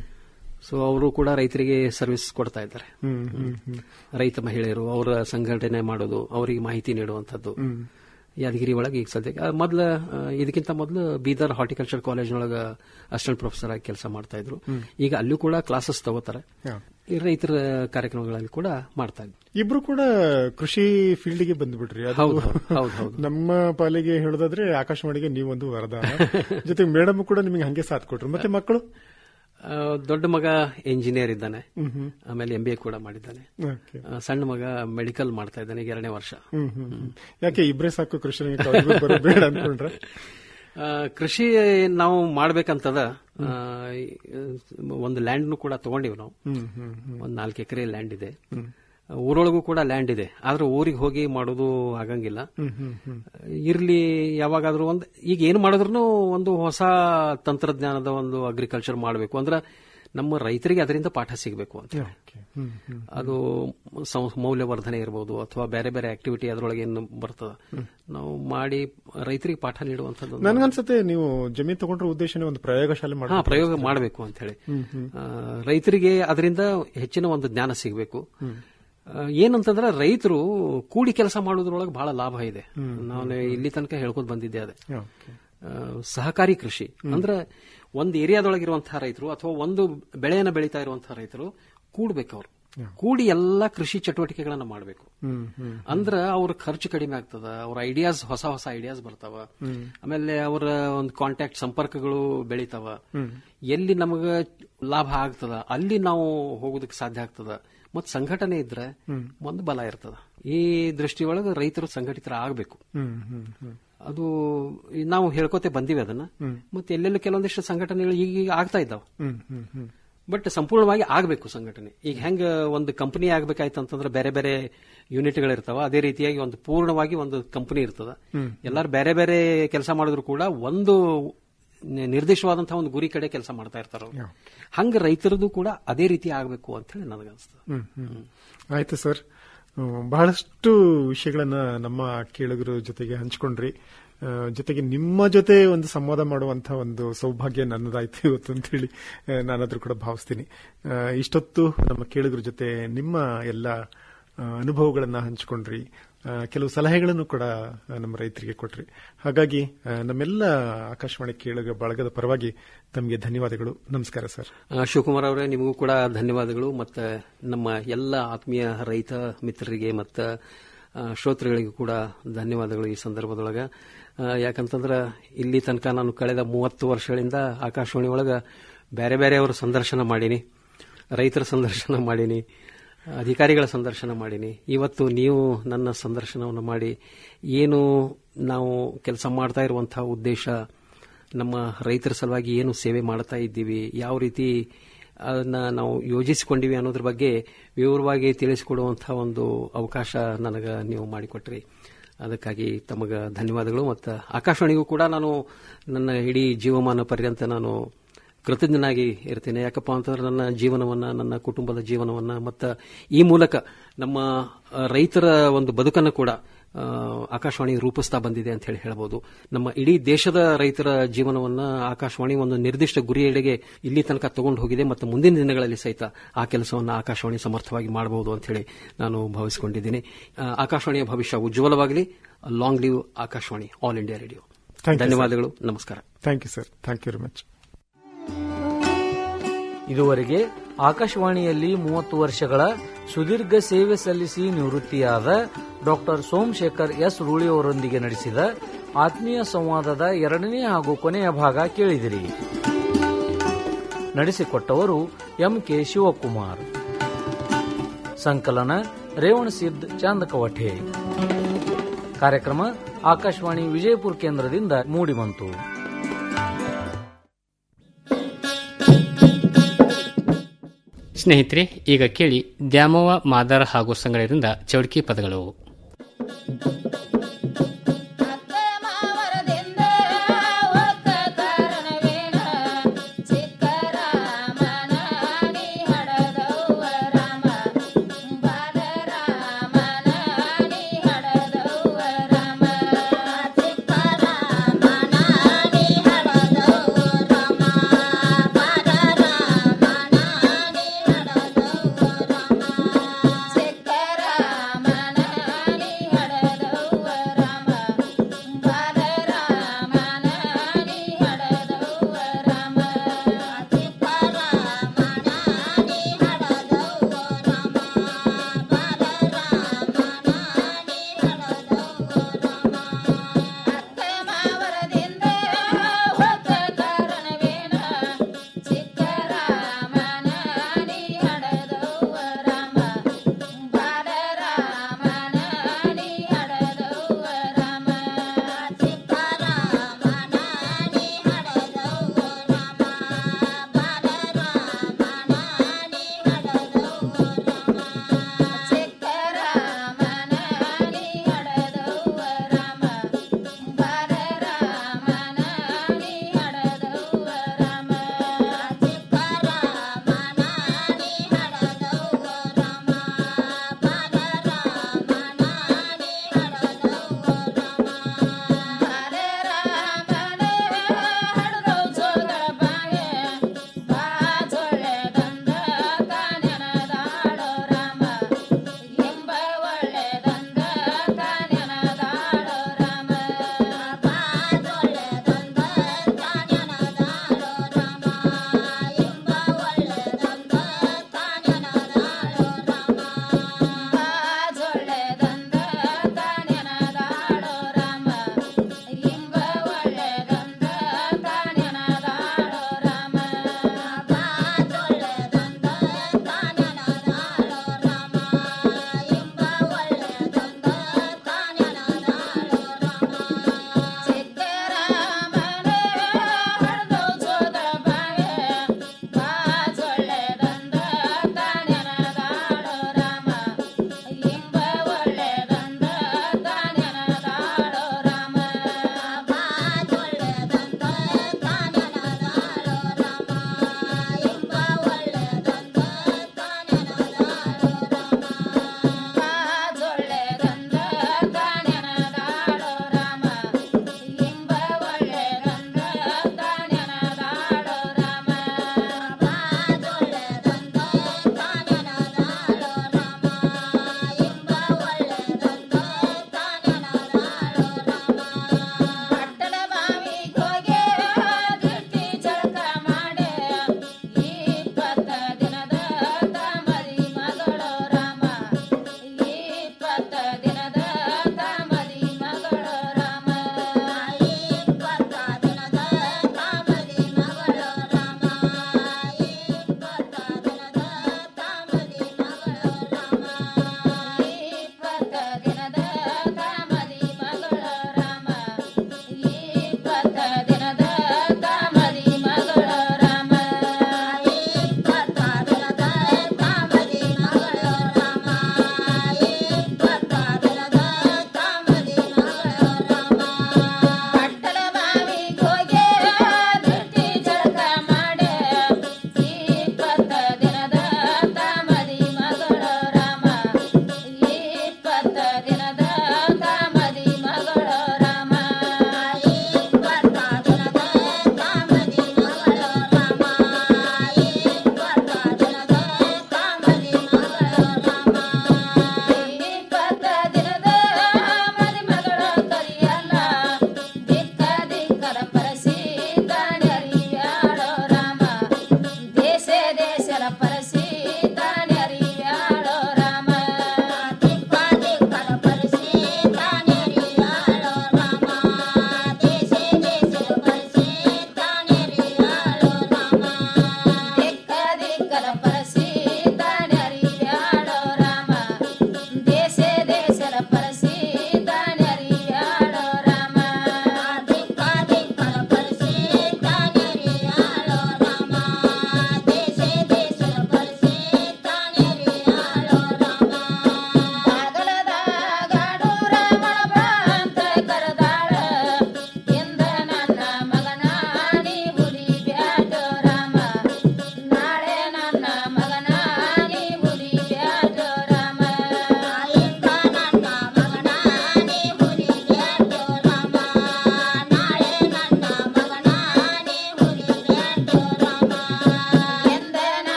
ಸೊ ಅವರು ಕೂಡ ರೈತರಿಗೆ ಸರ್ವಿಸ್ ಕೊಡ್ತಾ ಇದ್ದಾರೆ ಹ್ಮ್ ಹ್ಮ್ ಹ್ಮ್ ರೈತ ಮಹಿಳೆಯರು ಅವರ ಸಂಘಟನೆ ಮಾಡೋದು ಅವರಿಗೆ ಮಾಹಿತಿ ನೀಡುವಂಥದ್ದು ಯಾದಗಿರಿ ಒಳಗೆ ಈಗ ಸದ್ಯಕ್ಕೆ ಆ, ಮೊದ್ಲ ಆ, ಇದಕ್ಕಿಂತ ಮೊದಲು ಬೀದರ್ ಹಾರ್ಟಿಕಲ್ಚರ್ ಕಾಲೇಜ್ನೊಳಗ ಅಸಿಸ್ಟೆಂಟ್ ಪ್ರೊಫೆಸರ್ ಆಗಿ ಕೆಲಸ ಮಾಡ್ತಾ ಇದ್ರು ಈಗ ಅಲ್ಲೂ ಕೂಡ ಕ್ಲಾಸಸ್ ತಗೋತಾರೆ ಹಾ. ಈ ರೈತರ ಕಾರ್ಯಕ್ರಮಗಳಲ್ಲಿ ಕೂಡ ಮಾಡ್ತಾ ಇದ್ರು ಇಬ್ರು ಕೂಡ ಕೃಷಿ ಫೀಲ್ಡ್ಗೆ ಬಂದ್ಬಿಟ್ರಿ ಅದು ಹೌದು ಹೌದು ಹೌದು ನಮ್ಮ ಪಾಲಿಗೆ ಹೇಳೋದಾದ್ರೆ ಆಕಾಶವಾಣಿಗೆ ನೀವೊಂದು ವರದಾನ ಜೊತೆಗೆ ಮೇಡಮ್ ಕೂಡ ನಿಮಗೆ ಹಂಗೆ ಸಾಥ್ ಕೊಟ್ರು ಮತ್ತೆ ಮಕ್ಕಳು ಆ, ದೊಡ್ಡ ಮಗ ಇಂಜಿನಿಯರ್ ಇದ್ದಾನೆ ಆಮೇಲೆ ಎಂ ಬಿ ಎ ಕೂಡ ಮಾಡಿದ್ದಾನೆ Okay. ಆ, ಸಣ್ಣ ಮಗ ಮೆಡಿಕಲ್ ಮಾಡ್ತಾ ಇದ್ದಾನೆ ಈಗ ಎರಡನೇ ವರ್ಷ ಹ್ಮ್ ಹ್ಮ್ ಹ್ಮ್. ಯಾಕೆ ಇಬ್ರೇ ಸಾಕು ಕೃಷಿ ರಂಗಕ್ಕೆ ಅವ್ರಿಗೂ ಬರೋದು ಬೇಡ ಅನ್ಕೊಂಡ್ರೆ ಆ, ಕೃಷಿ ನಾವು ಮಾಡ್ಬೇಕಂತದ ಆ, ಈ, ಒಂದು ಲ್ಯಾಂಡ್ ಕೂಡ ತಗೊಂಡಿವಿ ನಾವು ಹ್ಮ್ ಹ್ಮ್ ಹ್ಮ್ ಒಂದ್ ನಾಲ್ಕು ಎಕರೆ ಲ್ಯಾಂಡ್ ಇದೆ ಊರೊಳಗೂ ಕೂಡ ಲ್ಯಾಂಡ್ ಇದೆ ಆದ್ರೆ ಊರಿಗೆ ಹೋಗಿ ಮಾಡೋದು ಆಗಂಗಿಲ್ಲ ಹ್ಮ್ ಹ್ಮ್ ಹ್ಮ್ ಇರ್ಲಿ ಯಾವಾಗಾದ್ರೂ ಒಂದು ಈಗ ಏನು ಮಾಡಿದ್ರು ಒಂದು ಹೊಸ ತಂತ್ರಜ್ಞಾನದ ಒಂದು ಅಗ್ರಿಕಲ್ಚರ್ ಮಾಡಬೇಕು ಅಂದ್ರೆ ನಮ್ಮ ರೈತರಿಗೆ ಅದರಿಂದ ಪಾಠ ಸಿಗಬೇಕು ಅಂತ Okay. ಹ್ಮ್ ಹ್ಮ್ ಅದು ಸಂ- ಮೌಲ್ಯವರ್ಧನೆ ಇರಬಹುದು ಅಥವಾ ಬೇರೆ ಬೇರೆ ಆಕ್ಟಿವಿಟಿ ಅದರೊಳಗೆ ಏನು ಬರ್ತದ ನಾವು ಮಾಡಿ ರೈತರಿಗೆ ಪಾಠ ನೀಡುವಂಥದ್ದು ಒಂದು- ನನ್ಗನ್ಸತ್ತೆ ನೀವು ಜಮೀನ್ ತಗೊಂಡ್ರ ಉದ್ದೇಶನೇ ಒಂದು ಪ್ರಯೋಗಶಾಲೆ ಹಾ ಮಾಡಿ ಪ್ರಯೋಗ ಮಾಡಬೇಕು ಅಂತ ಹೇಳಿ ಆ, ರೈತರಿಗೆ ಅದರಿಂದ ಹೆಚ್ಚಿನ ಒಂದು ಜ್ಞಾನ ಸಿಗಬೇಕು ಏನಂತಂದ್ರೆ ರೈತರು ಕೂಡಿ ಕೆಲಸ ಮಾಡೋದ್ರೊಳಗೆ ಬಹಳ ಲಾಭ ಇದೆ ನಾನು ಇಲ್ಲಿ ತನಕ ಹೇಳ್ಕೊತ ಬಂದಿದ್ದೆ ಅದೇ Okay. ಆ, ಸಹಕಾರಿ ಕೃಷಿ ಅಂದ್ರೆ ಒಂದು ಏರಿಯಾದೊಳಗಿರುವಂತಹ ರೈತರು ಅಥವಾ ಒಂದು ಬೆಳೆಯನ್ನು ಬೆಳೀತಾ ಇರುವಂತಹ ರೈತರು ಕೂಡ್ಬೇಕು ಅವರು ಕೂಡಿ ಎಲ್ಲಾ ಕೃಷಿ ಚಟುವಟಿಕೆಗಳನ್ನ ಮಾಡಬೇಕು ಹ್ಮ್ ಹ್ಮ್ ಅಂದ್ರ ಅವ್ರ ಖರ್ಚು ಕಡಿಮೆ ಆಗ್ತದ ಅವ್ರ ಐಡಿಯಾಸ್ ಹೊಸ ಹೊಸ ಐಡಿಯಾಸ್ ಬರ್ತಾವ ಆಮೇಲೆ ಅವರ ಒಂದು ಕಾಂಟ್ಯಾಕ್ಟ್ ಸಂಪರ್ಕಗಳು ಬೆಳಿತಾವ ಎಲ್ಲಿ ನಮಗ ಲಾಭ ಆಗ್ತದ ಅಲ್ಲಿ ನಾವು ಹೋಗೋದಕ್ಕೆ ಸಾಧ್ಯ ಆಗ್ತದ ಮತ್ ಸಂಘಟನೆ ಇದ್ರೆ ಒಂದು ಬಲ ಇರ್ತದ ಈ ದೃಷ್ಟಿಯೊಳಗೆ ರೈತರು ಸಂಘಟಿತರ ಆಗಬೇಕು ಹ್ಮ್ ಹ್ಮ್ ಹ್ಮ್ ಅದು ಈ ನಾವು ಹೇಳ್ಕೊತೆ ಬಂದಿವಿ ಅದನ್ನ ಮತ್ತೆ ಎಲ್ಲೆಲ್ಲೂ ಕೆಲವೊಂದಿಷ್ಟು ಸಂಘಟನೆಗಳು ಈಗೀಗ ಆಗ್ತಾ ಇದ್ದಾವೆ ಹ್ಮ್ ಹ್ಮ್ ಹ್ಮ್ ಬಟ್ ಸಂಪೂರ್ಣವಾಗಿ ಆಗಬೇಕು ಸಂಘಟನೆ ಈಗ ಹೆಂಗ ಒಂದು ಕಂಪನಿ ಆಗ್ಬೇಕಾಯ್ತು ಅಂತಂದ್ರೆ ಬೇರೆ ಬೇರೆ ಯೂನಿಟ್ಗಳಿರ್ತಾವ ಅದೇ ರೀತಿಯಾಗಿ ಒಂದು ಪೂರ್ಣವಾಗಿ ಒಂದು ಕಂಪನಿ ಇರ್ತದ ಎಲ್ಲಾರು ಬೇರೆ ಬೇರೆ ಕೆಲಸ ಮಾಡಿದ್ರು ಕೂಡ ಒಂದು ನಿ- ನಿರ್ದಿಷ್ಟವಾದಂತಹ ಒಂದು ಗುರಿ ಕಡೆ ಕೆಲಸ ಮಾಡ್ತಾ ಇರ್ತಾರ ಅವ್ರು. ಹಂಗ ರೈತರದು ಕೂಡ ಅದೇ ರೀತಿ ಆಗಬೇಕು ಅಂತ ಹೇಳಿ ನನಗನ್ಸ್ತದೆ ಹ್ಮ್ ಹ್ಮ್ ಆಯ್ತು ಸರ್ ಹ್ಮ್, ಬಹಳಷ್ಟು ವಿಷಯಗಳನ್ನ ನಮ್ಮ ಕೇಳುಗರ ಜೊತೆಗೆ ಹಂಚ್ಕೊಂಡ್ರಿ ಆ, ಜೊತೆಗೆ ನಿಮ್ಮ ಜೊತೆ ಒಂದು ಸಂವಾದ ಮಾಡುವಂತಹ ಒಂದು ಸೌಭಾಗ್ಯ ನನ್ನದಾಯ್ತು ಇವತ್ತು ಅಂತ ಹೇಳಿ ಆ, ನಾನಾದ್ರೂ ಕೂಡ ಭಾವಿಸ್ತೀನಿ ಆ, ಇಷ್ಟೊತ್ತು ನಮ್ಮ ಕೇಳುಗರ ಜೊತೆ ನಿಮ್ಮ ಎಲ್ಲ ಆ, ಅನುಭವಗಳನ್ನ ಹಂಚ್ಕೊಂಡ್ರಿ ಆ, ಕೆಲವು ಸಲಹೆಗಳನ್ನು ಕೂಡ ಆ, ನಮ್ಮ ರೈತರಿಗೆ ಕೊಟ್ರಿ ಹಾಗಾಗಿ ಆ, ನಮ್ಮೆಲ್ಲ ಆಕಾಶವಾಣಿ ಕೇಳುಗ ಬಳಗದ ಪರವಾಗಿ ತಮಗೆ ಧನ್ಯವಾದಗಳು ನಮಸ್ಕಾರ ಸರ್ ಆ, ಶಿವಕುಮಾರ್ ಅವರೇ ನಿಮಗೂ ಕೂಡ ಧನ್ಯವಾದಗಳು ಮತ್ತು ನಮ್ಮ ಎಲ್ಲ ಆತ್ಮೀಯ ರೈತ ಮಿತ್ರರಿಗೆ ಮತ್ತು ಶ್ರೋತೃಗಳಿಗೂ ಕೂಡ ಧನ್ಯವಾದಗಳು ಈ ಸಂದರ್ಭದೊಳಗೆ ಆ, ಯಾಕಂತಂದ್ರೆ ಇಲ್ಲಿ ತನಕ ನಾನು ಕಳೆದ ಮೂವತ್ತು ವರ್ಷಗಳಿಂದ ಆಕಾಶವಾಣಿ ಒಳಗೆ ಬೇರೆ ಬೇರೆಯವರ ಸಂದರ್ಶನ ಮಾಡೀನಿ ರೈತರ ಸಂದರ್ಶನ ಮಾಡೀನಿ ಅಧಿಕಾರಿಗಳ ಸಂದರ್ಶನ ಮಾಡೀನಿ ಇವತ್ತು ನೀವು ನನ್ನ ಸಂದರ್ಶನವನ್ನು ಮಾಡಿ ಏನು ನಾವು ಕೆಲಸ ಮಾಡ್ತಾ ಇರುವಂತಹ ಉದ್ದೇಶ ನಮ್ಮ ರೈತರ ಸಲುವಾಗಿ ಏನು ಸೇವೆ ಮಾಡ್ತಾ ಇದ್ದೀವಿ ಯಾವ ರೀತಿ ಅದನ್ನ ನಾವು ಯೋಜಿಸಿಕೊಂಡಿವಿ ಅನ್ನೋದ್ರ ಬಗ್ಗೆ ವಿವರವಾಗಿ ತಿಳಿಸಿಕೊಡುವಂತಹ ಒಂದು ಅವಕಾಶ ನನಗೆ ನೀವು ಮಾಡಿಕೊಟ್ರಿ ಅದಕ್ಕಾಗಿ ತಮಗ ಧನ್ಯವಾದಗಳು ಮತ್ತು ಆಕಾಶವಾಣಿಗೂ ಕೂಡ ನಾನು ನನ್ನ ಇಡೀ ಜೀವಮಾನ ಪರ್ಯಂತ ನಾನು ಕೃತಜ್ಞನಾಗಿ ಇರ್ತೇನೆ ಯಾಕಪ್ಪ ಅಂತಂದ್ರೆ ನನ್ನ ಜೀವನವನ್ನ ನನ್ನ ಕುಟುಂಬದ ಜೀವನವನ್ನ ಮತ್ತು ಈ ಮೂಲಕ ನಮ್ಮ ಆ, ರೈತರ ಒಂದು ಬದುಕನ್ನು ಕೂಡ ಆ, ಆಕಾಶವಾಣಿ ರೂಪಿಸ್ತಾ ಬಂದಿದೆ ಅಂತ ಹೇಳಿ ಹೇಳ್ಬೋದು ನಮ್ಮ ಇಡೀ ದೇಶದ ರೈತರ ಜೀವನವನ್ನ ಆಕಾಶವಾಣಿ ಒಂದು ನಿರ್ದಿಷ್ಟ ಗುರಿಯೆಡೆಗೆ ಇಲ್ಲಿ ತನಕ ತಗೊಂಡು ಹೋಗಿದೆ ಮತ್ತು ಮುಂದಿನ ದಿನಗಳಲ್ಲಿ ಸಹಿತ ಆ ಕೆಲಸವನ್ನು ಆಕಾಶವಾಣಿ ಸಮರ್ಥವಾಗಿ ಮಾಡಬಹುದು ಅಂತ ಹೇಳಿ ನಾನು ಭಾವಿಸಿಕೊಂಡಿದ್ದೀನಿ ಆ, ಆಕಾಶವಾಣಿಯ ಭವಿಷ್ಯ ಉಜ್ವಲವಾಗಲಿ long live Akashvani all India radio Thank you, sir. ಧನ್ಯವಾದಗಳು ನಮಸ್ಕಾರ thank you sir thank you very much ಇದುವರೆಗೆ ಆಕಾಶವಾಣಿಯಲ್ಲಿ ಮೂವತ್ತು ವರ್ಷಗಳ ಸುದೀರ್ಘ ಸೇವೆ ಸಲ್ಲಿಸಿ ನಿವೃತ್ತಿಯಾದ ಡಾಕ್ಟರ್ ಸೋಮಶೇಖರ್ ಎಸ್ ರೂಳಿ ಅವರೊಂದಿಗೆ ನಡೆಸಿದ ಆತ್ಮೀಯ ಸಂವಾದದ ಎರಡನೇ ಹಾಗೂ ಕೊನೆಯ ಭಾಗ ಕೇಳಿದಿರಿ ನಡೆಸಿಕೊಟ್ಟವರು ಎಂ ಕೆ ಶಿವಕುಮಾರ್ ಸಂಕಲನ ರೇವಣ ಸಿದ್ ಚಾಂದಕವಠೆ ಕಾರ್ಯಕ್ರಮ ಆಕಾಶವಾಣಿ ವಿಜಯಪುರ ಕೇಂದ್ರದಿಂದ ಮೂಡಿಬಂತು ಸ್ನೇಹಿತರೆ ಈಗ ಕೇಳಿ ದ್ಯಾಮವ್ವ ಮಾದಾರ ಹಾಗೂ ಸಂಗಡದಿಂದ ಚೌಡ್ಕಿ ಪದಗಳು